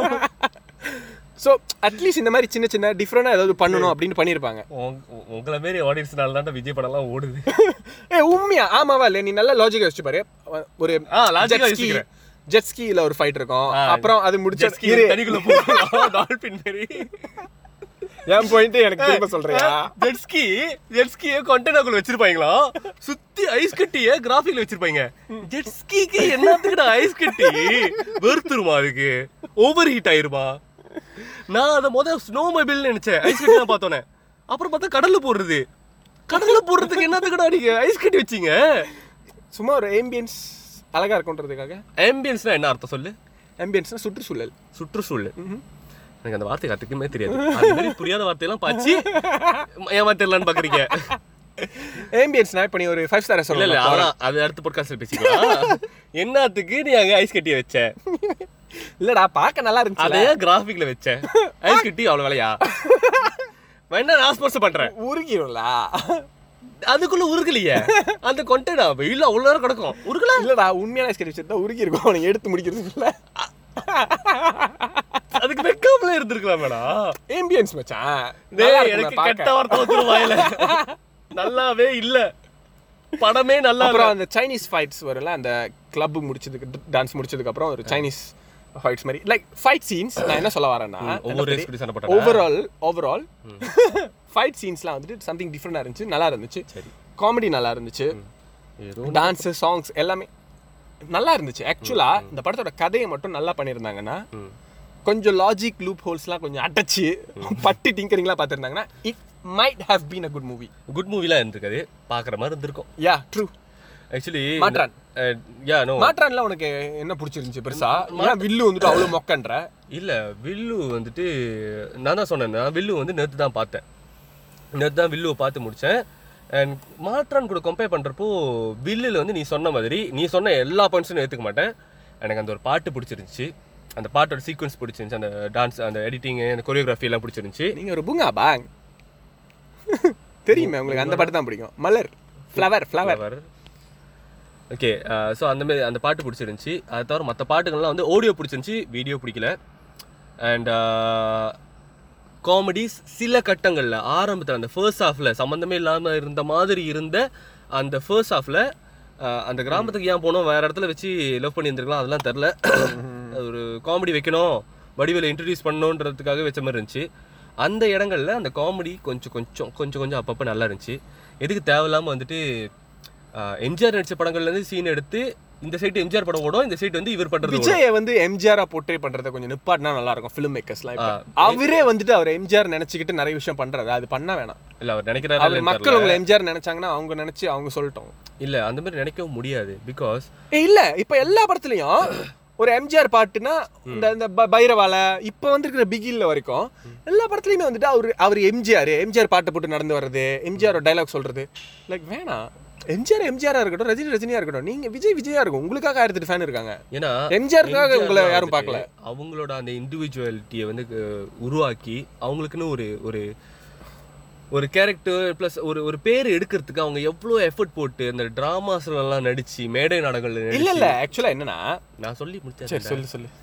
ஸோ அட்லீஸ்ட் இந்த மாதிரி சின்ன சின்ன டிஃப்ரெண்டாக ஏதாவது பண்ணணும் அப்படின்னு பண்ணியிருப்பாங்க
உங்க- உ- உங்களை மாரி ஆடியன்ஸ்னால தான் விஜய் படம்லாம் ஓடுது
ஏ உண்மையா ஆமாவா இல்லை நீ நல்லா லாஜிக் வச்சு பாரு ஒரு
ஆ, logic ஆ யோசிக்கிறேன்.
ஜெட் ஸ்கீல ஒரு ஃபைட் இருக்கும் அப்புறம் அது முடிச்ச
Jet ski தண்ணிக்குள்ள போகலாம் டால்பின் மாரி
என் பாயிண்ட் எனக்கு திரும்ப சொல்றியா
ஜெட்ஸ்கி ஜெட்ஸ்கிய கொண்டேனருக்குள்ள வச்சிருப்பாங்களா சுத்தி ஐஸ் கட்டிய கிராஃபிக்ல வச்சிருப்பாங்க ஜெட்ஸ்கிக்கு என்னத்துக்குடா ஐஸ் கட்டி வெறுத்துருமா அதுக்கு ஓவர் ஹீட் ஆயிருமா நான் அதை முத ஸ்னோ மொபைல் நினைச்சேன் ஐஸ் கட்டி தான் பார்த்தோன்னே அப்புறம் பார்த்தா கடல்ல போடுறது கடல்ல போடுறதுக்கு என்னத்துக்குடா நீங்க ஐஸ் கட்டி வச்சீங்க
சும்மா ஒரு ஆம்பியன்ஸ் அழகா இருக்குன்றதுக்காக
ஆம்பியன்ஸ்னா என்ன அர்த்தம் சொல்லு
ஆம்பியன்ஸ்னா சுற்றுச்சூழல்
சுற்றுச்சூழல் எனக்கு அந்த வார்த்தை கத்துக்கவே தெரியாது அது மாதிரி புரியாத வார்த்தையெல்லாம் பாச்சு ஏமாத்திரலான்னு பாக்குறீங்க
ஆம்பியன்ஸ்னா இப்போ நீ ஒரு ஃபைவ் ஸ்டார்
இல்ல இல்ல
சொல்லல
அதெல்லாம் அது அடுத்த பாட்காஸ்ட்ல பேசிக்கலாம் என்னத்துக்கு நீ அங்க ஐஸ் கட்டிய வச்ச
இல்லடா பார்க்க நல்லா இருந்துச்சு
அதை ஏன் கிராஃபிக்ல வச்ச ஐஸ் கட்டி அவ்வளவு விலையா வேணா நான் ஸ்பான்சர் பண்றேன்
உருகிடும்ல
அதுக்குள்ள உருகலையே அந்த கொண்டேனா வெயில அவ்வளவு நேரம் கிடக்கும் உருகல
இல்லடா உண்மையான ஐஸ் கட்டி வச்சிருந்தா உருகி இருக்கும் அவனை எடுத்து முடிக்கிறது இல்ல
அதுக்கு வெக்காமலே இருந்திருக்கலாம் மேடா
ஆம்பியன்ஸ் மச்சான்
டேய்,
நல்லா
எனக்கு
இருக்கும்ல
கெட்ட
பார்க்க.
வார்த்தை வந்துரும் வாயில நல்லாவே இல்ல படமே நல்லா இல்ல
அப்புறம் அந்த சைனீஸ் ஃபைட்ஸ் வரும்ல அந்த கிளப் முடிச்சதுக்கு டான்ஸ் முடிச்சதுக்கு அப்புறம் ஒரு சைனீஸ் ஃபைட்ஸ் மாதிரி லைக் ஃபைட் சீன்ஸ் நான் என்ன சொல்ல வரேன்னா
ஒவ்வொரு race கூடயும் சண்டை போட்டானா?
ஓவரால் ஓவரால் ஃபைட் சீன்ஸ்லாம் வந்துட்டு சம்திங் டிஃப்ரெண்டாக இருந்துச்சு நல்லா இருந்துச்சு
சரி
காமெடி நல்லா இருந்துச்சு
ஏதோ
டான்ஸ் சாங்ஸ் எல்லாமே நல்லா இருந்துச்சு ஆக்சுவலா இந்த படத்தோட கதையை மட்டும் நல்லா பண்ணியிருந்தாங்கன்னா
ம்.
கொஞ்சம் லாஜிக் லூப் ஹோல்ஸ்லாம் கொஞ்சம் அடைச்சு பட்டு டிங்கரிங்லாம் பார்த்துருந்தாங்கன்னா it might have been a good movie
good மூவிலாம் இருந்திருக்காது பாக்குற மாதிரி இருந்திருக்கும்
யா ட்ரூ
ஆக்சுவலி
மாற்றான்.
யா நோ
மாற்றான்ல உனக்கு என்ன பிடிச்சிருந்துச்சு பெருசா ஏன் வில்லு வந்துட்டு அவ்வளவு மொக்கன்ற
இல்ல வில்லு வந்துட்டு நான் தான் சொன்னேன் நான் வில்லு வந்து நேற்று தான் பார்த்தேன் நேற்று தான் வில்லுவை பார்த்து முடிச்சேன் அண்ட் மாற்றான் கூட கம்பேர் பண்றப்போ வில்லுல வந்து நீ சொன்ன மாதிரி நீ சொன்ன எல்லா பாயிண்ட்ஸும் ஏற்றுக்க மாட்டேன் எனக்கு அந்த ஒரு பாட்டு பிடிச்சிருந்துச்சு அந்த பாட்டோட சீக்வன்ஸ் பிடிச்சிருந்துச்சு அந்த டான்ஸ் அந்த எடிட்டிங் அந்த கொரியோகிராஃபி எல்லாம் பிடிச்சிருந்துச்சு
நீங்க ஒரு பூங்கா பாங் தெரியுமே உங்களுக்கு அந்த பாட்டு தான் பிடிக்கும் மலர் ஃப்ளவர் ஃப்ளவர்
ஓகே ஸோ அந்த மாதிரி அந்த பாட்டு பிடிச்சிருந்துச்சி அதை தவிர மற்ற பாட்டுகள்லாம் வந்து ஆடியோ பிடிச்சிருந்துச்சி வீடியோ பிடிக்கல அண்ட் காமெடிஸ் சில கட்டங்களில் ஆரம்பத்தில் அந்த ஃபர்ஸ்ட் ஹாஃபில் சம்மந்தமே இல்லாமல் இருந்த மாதிரி இருந்த அந்த ஃபர்ஸ்ட் ஹாஃபில் அந்த கிராமத்துக்கு ஏன் போனோம் வேற இடத்துல வச்சு லவ் பண்ணி இருந்திருக்கலாம் அதெல்லாம் தெரில ஒரு காமெடி வைக்கணும் வடிவில் இன்ட்ரடியூஸ் பண்ணணுன்றதுக்காக வச்ச மாதிரி இருந்துச்சு அந்த இடங்கள்ல அந்த காமெடி கொஞ்சம் கொஞ்சம் கொஞ்சம் கொஞ்சம் அப்பப்போ நல்லா இருந்துச்சு எதுக்கு தேவையில்லாமல் வந்துட்டு எம்ஜிஆர் நடிச்ச படங்கள்ல இருந்து சீன் எடுத்து இந்த சைடு எம்ஜிஆர் படம் ஓடும் இந்த சைடு வந்து இவர் பண்றது ஓடும்.
விஜய வந்து எம்ஜிஆரா போர்ட்ரே பண்றத கொஞ்சம் நிப்பாட்டினா நல்லா இருக்கும் ஃபிலிம் மேக்கர்ஸ்லாம் இப்ப.
ஆ.
அவரே வந்துட்டு அவர் எம்ஜிஆர் நினைச்சுக்கிட்டு நிறைய விஷயம் பண்றாரு அது பண்ண வேணாம்
இல்ல அவர் நினைக்கிறாரு
அவர் மக்கள் உங்களை எம்ஜிஆர் நினைச்சாங்கன்னா அவங்க நினைச்சு அவங்க சொல்லட்டும்
இல்ல அந்த மாதிரி நினைக்கவும் முடியாது பிகாஸ்
ஏய் இல்ல இப்ப எல்லா படத்துலயும் ஒரு எம்ஜிஆர் பாட்டுனா இந்த இந்த ப- பைரவால இப்ப வந்திருக்கிற பிகில்ல வரைக்கும் எல்லா படத்துலயுமே வந்துட்டு அவர் அவர் எம்ஜிஆர் எம்ஜிஆர் பாட்டு போட்டு நடந்து வர்றது எம்ஜிஆர் டைலாக் சொல்றது லைக் வேணாம் எம்ஜிஆர் எம்ஜிஆரா இருக்கட்டும் ரஜினி ரஜினியா இருக்கட்டும் நீங்க விஜய் விஜயா இருக்கும் உங்களுக்காக ஆயிரத்தி ஃபேன் இருக்காங்க
ஏன்னா
எம்ஜிஆருக்காக
எம்ஜிஆர்
உங்களை
தான்
யாரும்
வந்துட்டு
பார்க்கல
அவங்களோட அந்த இண்டிவிஜுவாலிட்டியை வந்து அஹ், உருவாக்கி அவங்களுக்குன்னு ஒரு ஒரு ஒரு கேரக்டர் ப்ளஸ் ஒரு ஒரு பேர் எடுக்கிறதுக்கு அவங்க எவ்வளோ எஃபர்ட் போட்டு அந்த டிராமாஸ்ல எல்லாம் நடிச்சு மேடை நாடகங்கள்ல
இல்ல
நடிச்சு
இல்ல ஆக்சுவலா என்னன்னா
நான் சொல்லி
சரி
முடிச்சேன்
சொல்லு சொல்லு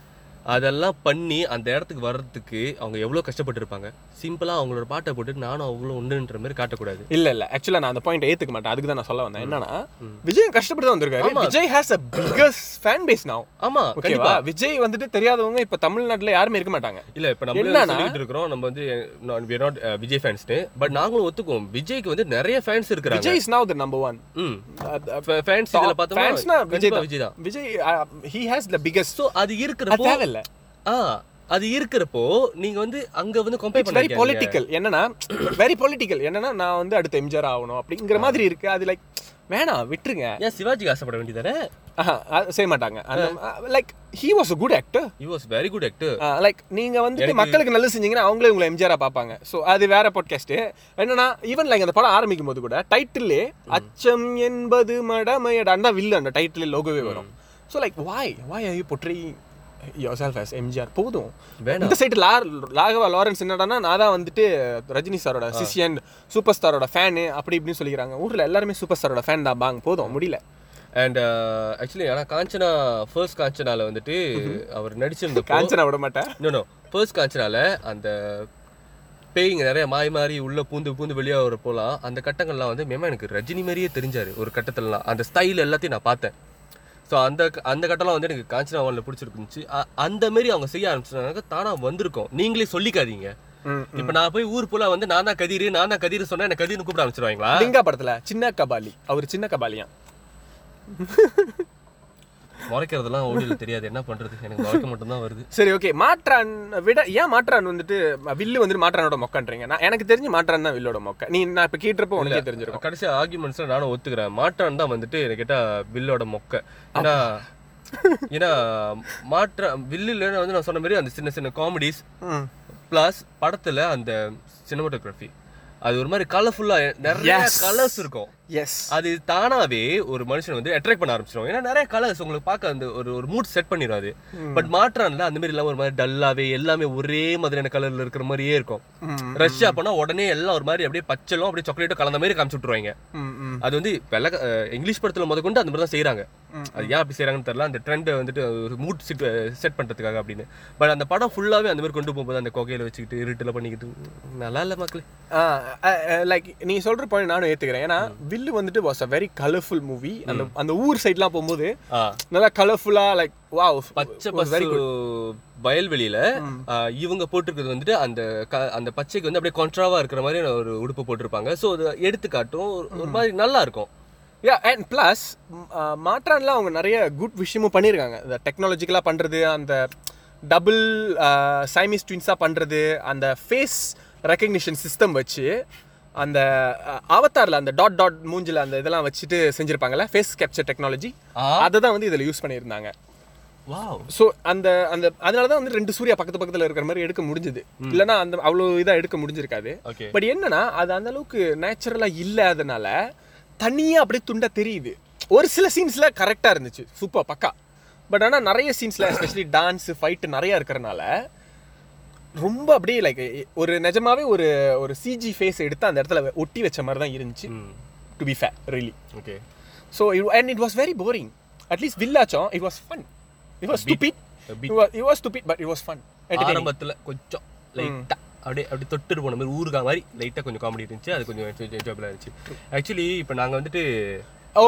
அதெல்லாம் பண்ணி அந்த இடத்துக்கு வர்றதுக்கு அவங்க எவ்வளோ கஷ்டப்பட்டிருப்பாங்க சிம்பிளாக அவங்களோட பாட்டை போட்டு நானும் அவ்வளோ ஒன்றுன்ற மாதிரி காட்டக்கூடாது
இல்ல இல்ல ஆக்சுவலா நான் அந்த பாயிண்ட் ஏத்துக்க மாட்டேன் அதுக்கு தான் நான் சொல்ல வந்தேன் என்னன்னா விஜய் கஷ்டப்பட்டு தான் வந்திருக்காரு Vijay has a biggest fan base now
ஆமாம்
ஓகேவா விஜய் வந்துட்டு தெரியாதவங்க இப்ப தமிழ்நாட்டுல யாருமே இருக்க மாட்டாங்க
இல்ல இப்ப நம்ம
என்னன்னா-
சொல்லிட்டு இருக்கிறோம் நம்ம வந்து நாட் விஜய் ஃபேன்ஸ்னு பட் நாங்களும் ஒத்துக்குவோம் விஜய்க்கு வந்து நிறைய ஃபேன்ஸ் இருக்கிறாங்க
Vijay is now the number one
hmm fans இதுல பார்த்தோம்னா
ஃபேன்ஸ்னா விஜய்
கண்டிப்பா
தான்
விஜய் தான்
Vijay he has the biggest
so அது இருக்கிறப்போ
தேவையில்ல
ஆ அது இருக்கிறப்போ நீங்க வந்து அங்க வந்து கம்பேர்
இட்ஸ் வெரி
பண்ணி
பொலிட்டிக்கல் என்னன்னா வெரி பொலிட்டிக்கல் என்னன்னா நான் வந்து அடுத்த எம்ஜிஆர் ஆகணும் அப்படிங்கிற மாதிரி இருக்கு அது லைக் வேணாம் விட்டுருங்க
ஏன் சிவாஜிக்கு ஆசைப்பட வேண்டியதானே
ஆஹா, அது செய்ய மாட்டாங்க like he was a good actor
he was very good actor
like நீங்க வந்துட்டு மக்களுக்கு நல்லது செஞ்சீங்கன்னா அவங்களே உங்களை எம்ஜிஆரா பார்ப்பாங்க ஸோ அது வேற பாட்காஸ்ட் என்னன்னா ஈவன் லைக் அந்த படம் ஆரம்பிக்கும் போது கூட டைட்டிலே அச்சம் என்பது மடமையடான் தான் வில்லு அந்த டைட்டில் லோகோவே வரும் so like why why I portray yourself as MGR போதும்
வேணாம்.
இந்த சைடு லா லாகவா லாரன்ஸ் என்னடான்னா நான் தான் வந்துட்டு ரஜினி சாரோட சிஷியன் சூப்பர் ஸ்டாரோட ஃபேனு அப்படி இப்படின்னு சொல்லிக்கிறாங்க ஊர்ல எல்லாருமே சூப்பர் ஸ்டாரோட ஃபேன் தான் பாங்க போதும் முடியல
அண்ட் ஆக்சுவலி ஆனா காஞ்சனா ஃபர்ஸ்ட் காஞ்சனால வந்துட்டு அவர் நடிச்சிருந்த
காஞ்சனா விட மாட்டேன்
நோ ஃபர்ஸ்ட் காஞ்சனால அந்த பேய்ங்க நிறைய மாறி மாறி உள்ள பூந்து பூந்து வெளியே வர போலாம் அந்த கட்டங்கள்லாம் வந்து மேமா எனக்கு ரஜினி மாதிரியே தெரிஞ்சாரு ஒரு கட்டத்துலலாம் அந்த ஸ்டைல் எல்லாத்தையும் நான் பார்த்தேன் ஸோ அந்த அந்த கட்டம்லாம் வந்து எனக்கு காஞ்சனா ஒன்ல பிடிச்சிருந்துச்சு அ- அந்த மாதிரி அவங்க செய்ய ஆரம்பிச்சிட்டாங்க தானா வந்திருக்கும் நீங்களே சொல்லிக்காதீங்க
ம்,
இப்போ நான் போய் ஊர் ஃபுல்லா வந்து நான் தான் கதிர் நான் தான் கதிர் சொன்னா எனக்கு கதிர்னு கூப்பிட ஆரம்பிச்சிருவாங்களா
லிங்கா படத்துல சின்ன கபாலி அவர் சின்ன கபாலியா
முறைக்கிறதெல்லாம் ஓடியில் தெரியாது என்ன பண்றது எனக்கு முறைக்க மட்டும்தான் வருது
சரி ஓகே மாற்றான் விட ஏன் மாற்றான் வந்துட்டு வில்லு வந்துட்டு மாற்றானோட மொக்கன்றீங்க நான் எனக்கு தெரிஞ்சு மாற்றான் தான் வில்லோட மொக்க நீ நான் இப்ப கேட்டுறப்போ உனக்கே தெரிஞ்சிருக்கும்
கடைசி ஆர்குமெண்ட்ஸ்ல நானும் ஒத்துக்கிறேன் மாற்றான் தான் வந்துட்டு எனக்கு கேட்டா வில்லோட மொக்க ஏன்னா ஏன்னா மாற்ற வில்லுல வந்து நான் சொன்ன மாதிரி அந்த சின்ன சின்ன காமெடிஸ் ப்ளஸ் படத்துல அந்த சினிமாட்டோகிராஃபி அது ஒரு மாதிரி கலர்ஃபுல்லா நிறைய
Yes.
கலர்ஸ் இருக்கும்
எஸ்
அது தானாவே ஒரு மனுஷன் வந்து அட்ராக்ட் பண்ண ஆரம்பிச்சிடும் ஏன்னா நிறைய கலர்ஸ் உங்களுக்கு பார்க்க அந்த ஒரு ஒரு மூட் செட் பண்ணிடும் அது பட் மாற்றான்ல அந்த மாதிரி இல்லாம ஒரு மாதிரி டல்லாவே எல்லாமே ஒரே மாதிரியான கலர்ல இருக்கிற மாதிரியே இருக்கும் ரஷ்யா போனா உடனே எல்லாம் ஒரு மாதிரி அப்படியே பச்சலும் அப்படியே சாக்லேட்டும் கலந்த மாதிரி காமிச்சு விட்டுருவாங்க அது வந்து வெள்ள இங்கிலீஷ் படத்துல முத கொண்டு அந்த மாதிரி தான் செய்றாங்க அது ஏன் அப்படி செய்றாங்கன்னு தெரியல அந்த ட்ரெண்டை வந்துட்டு ஒரு மூட் செட் செட் பண்றதுக்காக அப்படின்னு பட் அந்த படம் ஃபுல்லாவே அந்த மாதிரி கொண்டு போகும்போது அந்த கொகையில வச்சுக்கிட்டு இருட்டுல பண்ணிக்கிட்டு நல்லா இல்ல மக்களே
லைக் நீ சொல்ற பாயிண்ட் நானும் ஏத்துக்கிறேன் ஏன்னா வில்லு வந்துட்டு was a very colourful movie அந்த அந்த ஊர் சைட்லாம் போகும்போது
ஆ
நல்லா கலர்ஃபுல்லா லைக் வாவ்
பச்சை பசு வயல்வெளியில ஆ, இவங்க போட்டிருக்கிறது வந்துட்டு அந்த க- அந்த பச்சைக்கு வந்து அப்படியே கான்ட்ராவா இருக்கிற மாதிரி ஒரு உடுப்பு போட்டிருப்பாங்க ஸோ அது எடுத்துக்காட்டும் ஒரு- ஒரு மாதிரி நல்லா இருக்கும்
யா அண்ட் ப்ளஸ் மாற்றான்ல அவங்க நிறைய குட் விஷயமும் பண்ணியிருக்காங்க இந்த டெக்னாலஜிக்கலாக பண்ணுறது அந்த டபுள் சைமிஸ் ட்வின்ஸாக பண்ணுறது அந்த ஃபேஸ் ரெக்கக்னிஷன் சிஸ்டம் வச்சு அந்த அவதாரில் அந்த டாட் டாட் மூஞ்சில் அந்த இதெல்லாம் வச்சுட்டு செஞ்சுருப்பாங்கல்ல ஃபேஸ் கேப்சர் டெக்னாலஜி
ஆ.
அதை தான் வந்து இதில் யூஸ் பண்ணியிருந்தாங்க
வாவ்
ஸோ அந்த அந்த அதனால தான் வந்து ரெண்டு சூர்யா பக்கத்து பக்கத்தில் இருக்கிற மாதிரி எடுக்க முடிஞ்சுது இல்லைன்னா அந்த அவ்வளோ இதாக எடுக்க முடிஞ்சிருக்காது
ஓகே
பட் என்னன்னா அது அந்த அளவுக்கு நேச்சுரலாக இல்லாதனால தனியாக அப்படியே துண்டா தெரியுது ஒரு சில சீன்ஸில் கரெக்டாக இருந்துச்சு சூப்பர் பக்கா பட் ஆனால் நிறைய சீன்ஸில் எஸ்பெஷலி டான்ஸ் ஃபைட்டு நிறைய இருக்கிறனால ரொம்ப அப்படியே லைக் ஒரு நிஜமாவே ஒரு ஒரு சிஜி ஃபேஸ் எடுத்து அந்த இடத்துல ஒட்டி வச்ச மாதிரி தான் இருந்துச்சு
hmm
to be fair really
okay
so and it was very boring at least வில்லாச்சும் it was fun it was stupid
bit.
It was stupid but it was fun
ஆரம்பத்துல கொஞ்சம் லைட்டா அப்படியே அப்படியே தொட்டுட்டு போன மாதிரி ஊருகா மாதிரி லைட்டா கொஞ்சம் காமெடி இருந்துச்சு அது கொஞ்சம் என்ஜாயபிளா இருந்துச்சு ஆக்சுவலி இப்போ நாங்க வந்துட்டு
ஓ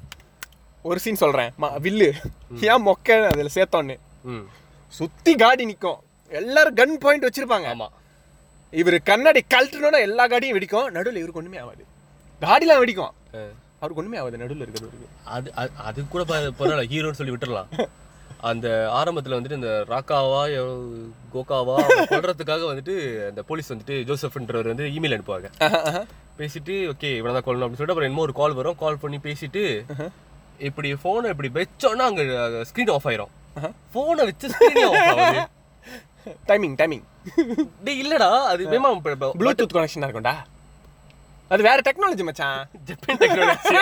ஒரு சீன் சொல்கிறேன் வில்லு ஏன் மொக்க அதில் சேர்த்தோன்னு
ம்
சுத்தி காடி நிக்கும் எல்லாரும் கன் பாயிண்ட் வச்சிருப்பாங்க
ஆமா
இவர் கண்ணாடி கழட்டணும்னா எல்லா காடியும் வெடிக்கும் நடுவில் இவருக்கு ஒண்ணுமே ஆகாது காடிலாம் வெடிக்கும்
அஹ்,
அவருக்கு ஒண்ணுமே ஆகாது நடுவில் இருக்கிறது
அது அது- அது கூட ப- பரவாயில்ல ஹீரோன்னு சொல்லி விட்டுறலாம் அந்த ஆரம்பத்துல வந்துட்டு இந்த ராக்காவா எவ்- கோகாவா கொல்றதுக்காக வந்துட்டு அந்த போலீஸ் வந்துட்டு ஜோசப்ன்றவர் வந்து இமெயில் அனுப்புவாங்க பேசிட்டு ஓகே இவனை தான் கொல்லணும் அப்படின்னு சொல்லிட்டு அப்புறம் இன்னும் ஒரு கால் வரும் கால் பண்ணி பேசிட்டு இப்படி ஃபோனை இப்படி வச்சோன்னா அங்க ஸ்க்ரீன் ஆஃப் ஆயிரும் ஃபோனை வச்சு ஸ்க்ரீன் ஆஃப் ஆகுது
டைமிங் டைமிங்
டேய் இல்லடா அது வேமா
ப்ளூடூத் கனெக்ஷனா இருக்கும்டா அது வேற டெக்னாலஜி மச்சான்
ஜப்பான் டெக்னாலஜி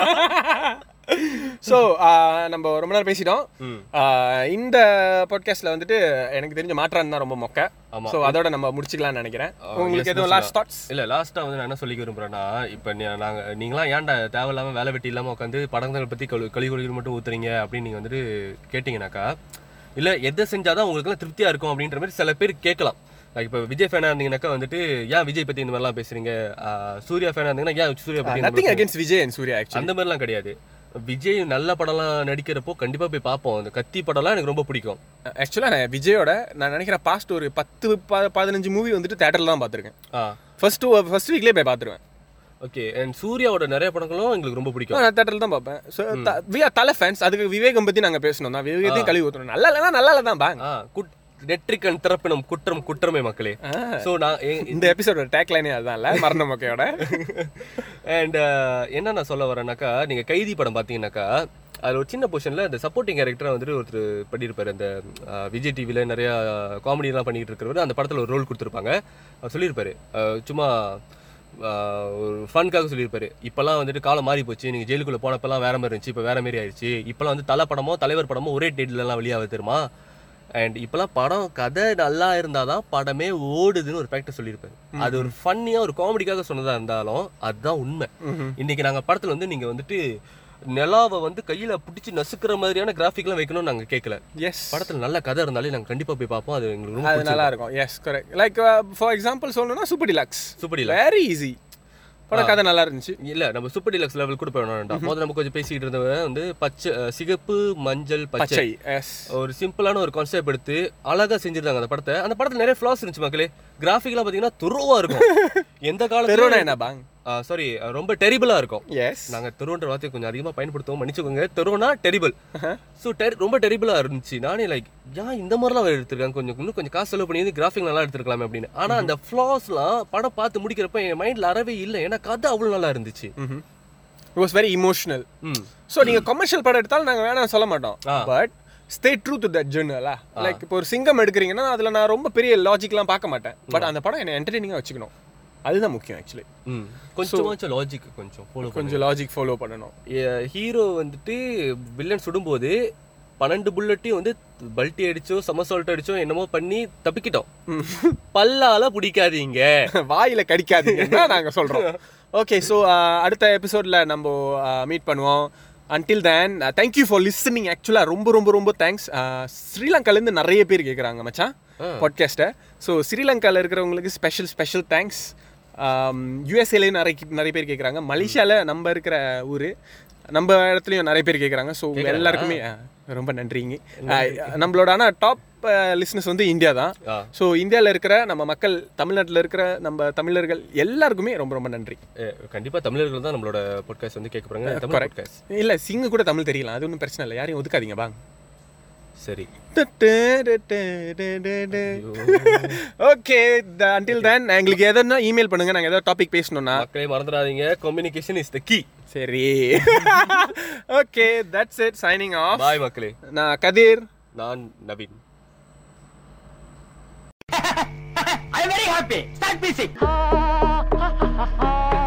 ஸோ நம்ம ரொம்ப நேரம் பேசிட்டோம்
ம்
ஆஹ் இந்த பாட்காஸ்ட்ல வந்துட்டு எனக்கு தெரிஞ்ச மாற்றான் தான் ரொம்ப மொக்க
ஆமா.
ஸோ அதோட நம்ம முடிச்சுக்கலாம்னு நினைக்கிறேன்
ஆ,
உங்களுக்கு
yes,
எதுவும்
yes,
லாஸ்ட் தாட்ஸ்
இல்ல லாஸ்டா வந்து நான் என்ன சொல்லிக்க விரும்புறேன்னா இப்ப நீ- நாங்க நீங்களாம் ஏன்டா தேவையில்லாம வேலை வெட்டி இல்லாம உட்காந்து படங்கள் பத்தி கழு கழி கொழிகள் மட்டும் ஊத்துறீங்க அப்படின்னு நீங்க வந்துட்டு கேட்டீங்கன்னாக்கா இல்லை எதை செஞ்சாதான் உங்களுக்குலாம் திருப்தியாக இருக்கும் அப்படின்ற மாதிரி சில பேர் கேட்கலாம் லைக் இப்போ விஜய் ஃபேனாக இருந்தீங்கன்னாக்கா வந்துட்டு ஏன் விஜய் பற்றி இந்த மாதிரிலாம் பேசுறீங்க ஆஹ் சூர்யா ஃபேனாக இருந்தீங்கன்னா ஏன் சூர்யா பற்றி
nothing against Vijay and Surya actually
அந்த மாதிரிலாம் கிடையாது விஜய் நல்ல படம்லாம் நடிக்கிறப்போ கண்டிப்பாக போய் பார்ப்போம் அந்த கத்தி படம்லாம் எனக்கு ரொம்ப பிடிக்கும்
ஆக்சுவலாக நான் விஜயோட நான் நினைக்கிறேன் பாஸ்ட் ஒரு பத்து ப- பதினஞ்சு மூவி வந்துட்டு தேட்டரில் தான் பார்த்துருக்கேன்
ஆ
ஃபர்ஸ்ட் ஃபர்ஸ்ட் வீக்லேயே போய் பார்த்துருவேன்
ஓகே அண்ட் சூர்யாவோட நிறைய படங்களும் எங்களுக்கு ரொம்ப பிடிக்கும்
நான் தேட்டரில் தான் பார்ப்பேன் so we are Thala fans அதுக்கு விவேகம் பற்றி நாங்கள் பேசணும் தான் விவேகத்தையும் கழுவி ஊற்றணும் நல்லா இல்லைனா நல்லா இல்லை தான் பாங்க
ஆ குட் நெற்றிக்கண் திறப்பினம் குற்றம் குற்றமே மக்களே ஸோ நான் எ-
இந்த எபிசோட டேக்லைனே அதுதான்ல மரண மொக்கையோட
அண்ட் என்ன நான் சொல்ல வரேன்னாக்கா நீங்கள் கைதி படம் பார்த்தீங்கன்னாக்கா அதில் ஒரு சின்ன பொசிஷனில் இந்த சப்போர்ட்டிங் கேரக்டராக வந்துட்டு ஒருத்தர் பண்ணியிருப்பாரு அந்த அஹ், விஜய் டிவியில் நிறையா காமெடியெலாம் பண்ணிட்டு இருக்கிறவர் அந்த படத்தில் ஒரு ரோல் கொடுத்துருப்பாங்க அவர் சொல்லியிருப்பாரு அஹ், சும்மா அஹ், ஒரு ஃபன்காக சொல்லியிருப்பாரு இப்போல்லாம் வந்துட்டு காலம் மாறி போச்சு நீங்கள் ஜெயிலுக்குள்ளே போனப்பெல்லாம் வேற மாதிரி இருந்துச்சு இப்போ வேற மாதிரி ஆயிடுச்சு இப்போல்லாம் வந்து தலை படமோ தலைவர் படமோ ஒரே டேட்லலாம் வெளியாகுது தெரியுமா அண்ட் இப்போலாம் படம் கதை நல்லா இருந்தால் தான் படமே ஓடுதுன்னு ஒரு ஃபேக்டர் சொல்லியிருப்பாரு அது ஒரு ஃபன்னியாக ஒரு காமெடிக்காக சொன்னதாக இருந்தாலும் அதுதான் உண்மை இன்னைக்கு நாங்கள் படத்தில் வந்து நீங்கள் வந்துட்டு நிலாவை வந்து கையில் பிடிச்சி நசுக்கிற மாதிரியான கிராஃபிக்லாம் வைக்கணும்னு நாங்கள் கேட்கல
எஸ்
படத்தில் நல்ல கதை இருந்தாலே நாங்கள் கண்டிப்பாக போய் பார்ப்போம் அது எங்களுக்கு ரொம்ப
அது நல்லா இருக்கும் yes correct like for example சொல்லணும்னா super deluxe
super
very easy படம் கதை நல்லா இருந்துச்சு
இல்ல நம்ம சூப்பர் டிலக்ஸ் லெவல் கூட போய் வேண்டாம் முதல்ல நம்ம கொஞ்சம் பேசிக்கிட்டு இருந்தவன் வந்து பச்சை அஹ், சிகப்பு மஞ்சள் பச்சை
பச்சை எஸ்
ஒரு சிம்பிளான ஒரு கான்செப்ட் எடுத்து அழகா செஞ்சிருந்தாங்க அந்த படத்தை அந்த படத்துல நிறைய ஃபிளாஸ் இருந்துச்சு மக்களே கிராஃபிக்லாம் பாத்தீங்கன்னா துருவா இருக்கும் எந்த
தெருவனா
காலத்துல
என்ன பாங்
சாரி ரொம்ப டெரிபிளா இருக்கும்
எஸ்
நாங்க தெருன்ற வார்த்தையை கொஞ்சம் அதிகமா பயன்படுத்துவோம் மன்னிச்சுக்கோங்க தெருனா டெரிபிள் ஸோ டெரி ரொம்ப டெரிபிளா இருந்துச்சு நானே லைக் ஏன் இந்த மாதிரிலாம் எடுத்திருக்காங்க கொஞ்சம் இன்னும் கொஞ்சம் காசு செலவு பண்ணி கிராஃபிக் நல்லா எடுத்துருக்கலாமே அப்படின்னு ஆனா அந்த ஃபிளாஸ்லாம் படம் பார்த்து முடிக்கிறப்ப என் மைண்ட்ல அறவே இல்லை ஏன்னா கதை அவ்வளவு நல்லா இருந்துச்சு
it was very emotional
hmm
so நீங்க கமர்ஷியல் படம் எடுத்தாலும் நாங்க வேணாம் சொல்ல மாட்டோம்
ஆ.
But stay true to that ஜெர்னலா லைக் இப்போ ஒரு சிங்கம் எடுக்கிறீங்கன்னா அதுல நான் ரொம்ப பெரிய லாஜிக்லாம் பார்க்க மாட்டேன் பட் அந்த படம் என்ன என்டர்டெய்னிங்காக வச்சுக்கணும் அதுதான் முக்கியம் ஆக்சுவலி
ம் கொஞ்சமாச்சும் லாஜிக் கொஞ்சம் ஃபாலோ
கொஞ்சம் லாஜிக் ஃபாலோ பண்ணணும்
ஹீரோ வந்துட்டு வில்லன் சுடும்போது பன்னெண்டு புல்லட்டையும் வந்து பல்ட்டி அடிச்சோ சமசால்ட் அடிச்சோ என்னமோ பண்ணி தப்பிக்கிட்டோம் பல்லால பிடிக்காதீங்க
வாயில கடிக்காதீங்கன்னா நாங்க சொல்றோம் ஓகே ஸோ அடுத்த எபிசோட்ல நம்ம மீட் பண்ணுவோம் until then thank you for listening ஆக்சுவலாக ரொம்ப ரொம்ப ரொம்ப தேங்க்ஸ் ஸ்ரீலங்காலேருந்து நிறைய பேர் கேட்குறாங்க மச்சான் பாட்காஸ்ட்டை ஸோ ஸ்ரீலங்காவில் இருக்கிறவங்களுக்கு ஸ்பெஷல் ஸ்பெஷல் தேங்க்ஸ் யூஎஸ்ஏலேயும் நிறைய நிறைய பேர் கேட்குறாங்க மலேசியாவில் நம்ம இருக்கிற ஊர் நம்ம இடத்துலையும் நிறைய பேர் கேட்குறாங்க ஸோ எல்லாருக்குமே ஆ, ரொம்ப நன்றிங்க ஆ, நம்மளோட ஆனால் டாப் லிஸ்னஸ் வந்து இந்தியா தான்
ஆ.
ஸோ இந்தியாவில் இருக்கிற நம்ம மக்கள் தமிழ்நாட்டில் இருக்கிற நம்ம தமிழர்கள் எல்லாருக்குமே ரொம்ப ரொம்ப நன்றி
அஹ் கண்டிப்பா தமிழர்கள் தான் நம்மளோட பாட்காஸ்ட் வந்து கேட்க போறாங்க தமிழ் பாட்காஸ்ட்
இல்லை சிங்கு கூட தமிழ் தெரியலாம் அது ஒன்றும் பிரச்சனை இல்லை யாரையும் ஒதுக்காதீங்க வாங்க
சரி
ஓகே அன்டில் தென் எங்களுக்கு எதனா இமெயில் பண்ணுங்க நாங்கள் ஏதாவது டாபிக் பேசணும்னா
மக்களே மறந்துடாதீங்க கம்யூனிகேஷன் இஸ் த கீ
சரி okay that's it signing off
bye மக்களே
நான் கதிர்
நான் Naveen
I'm very happy. Start music.
ha ha ha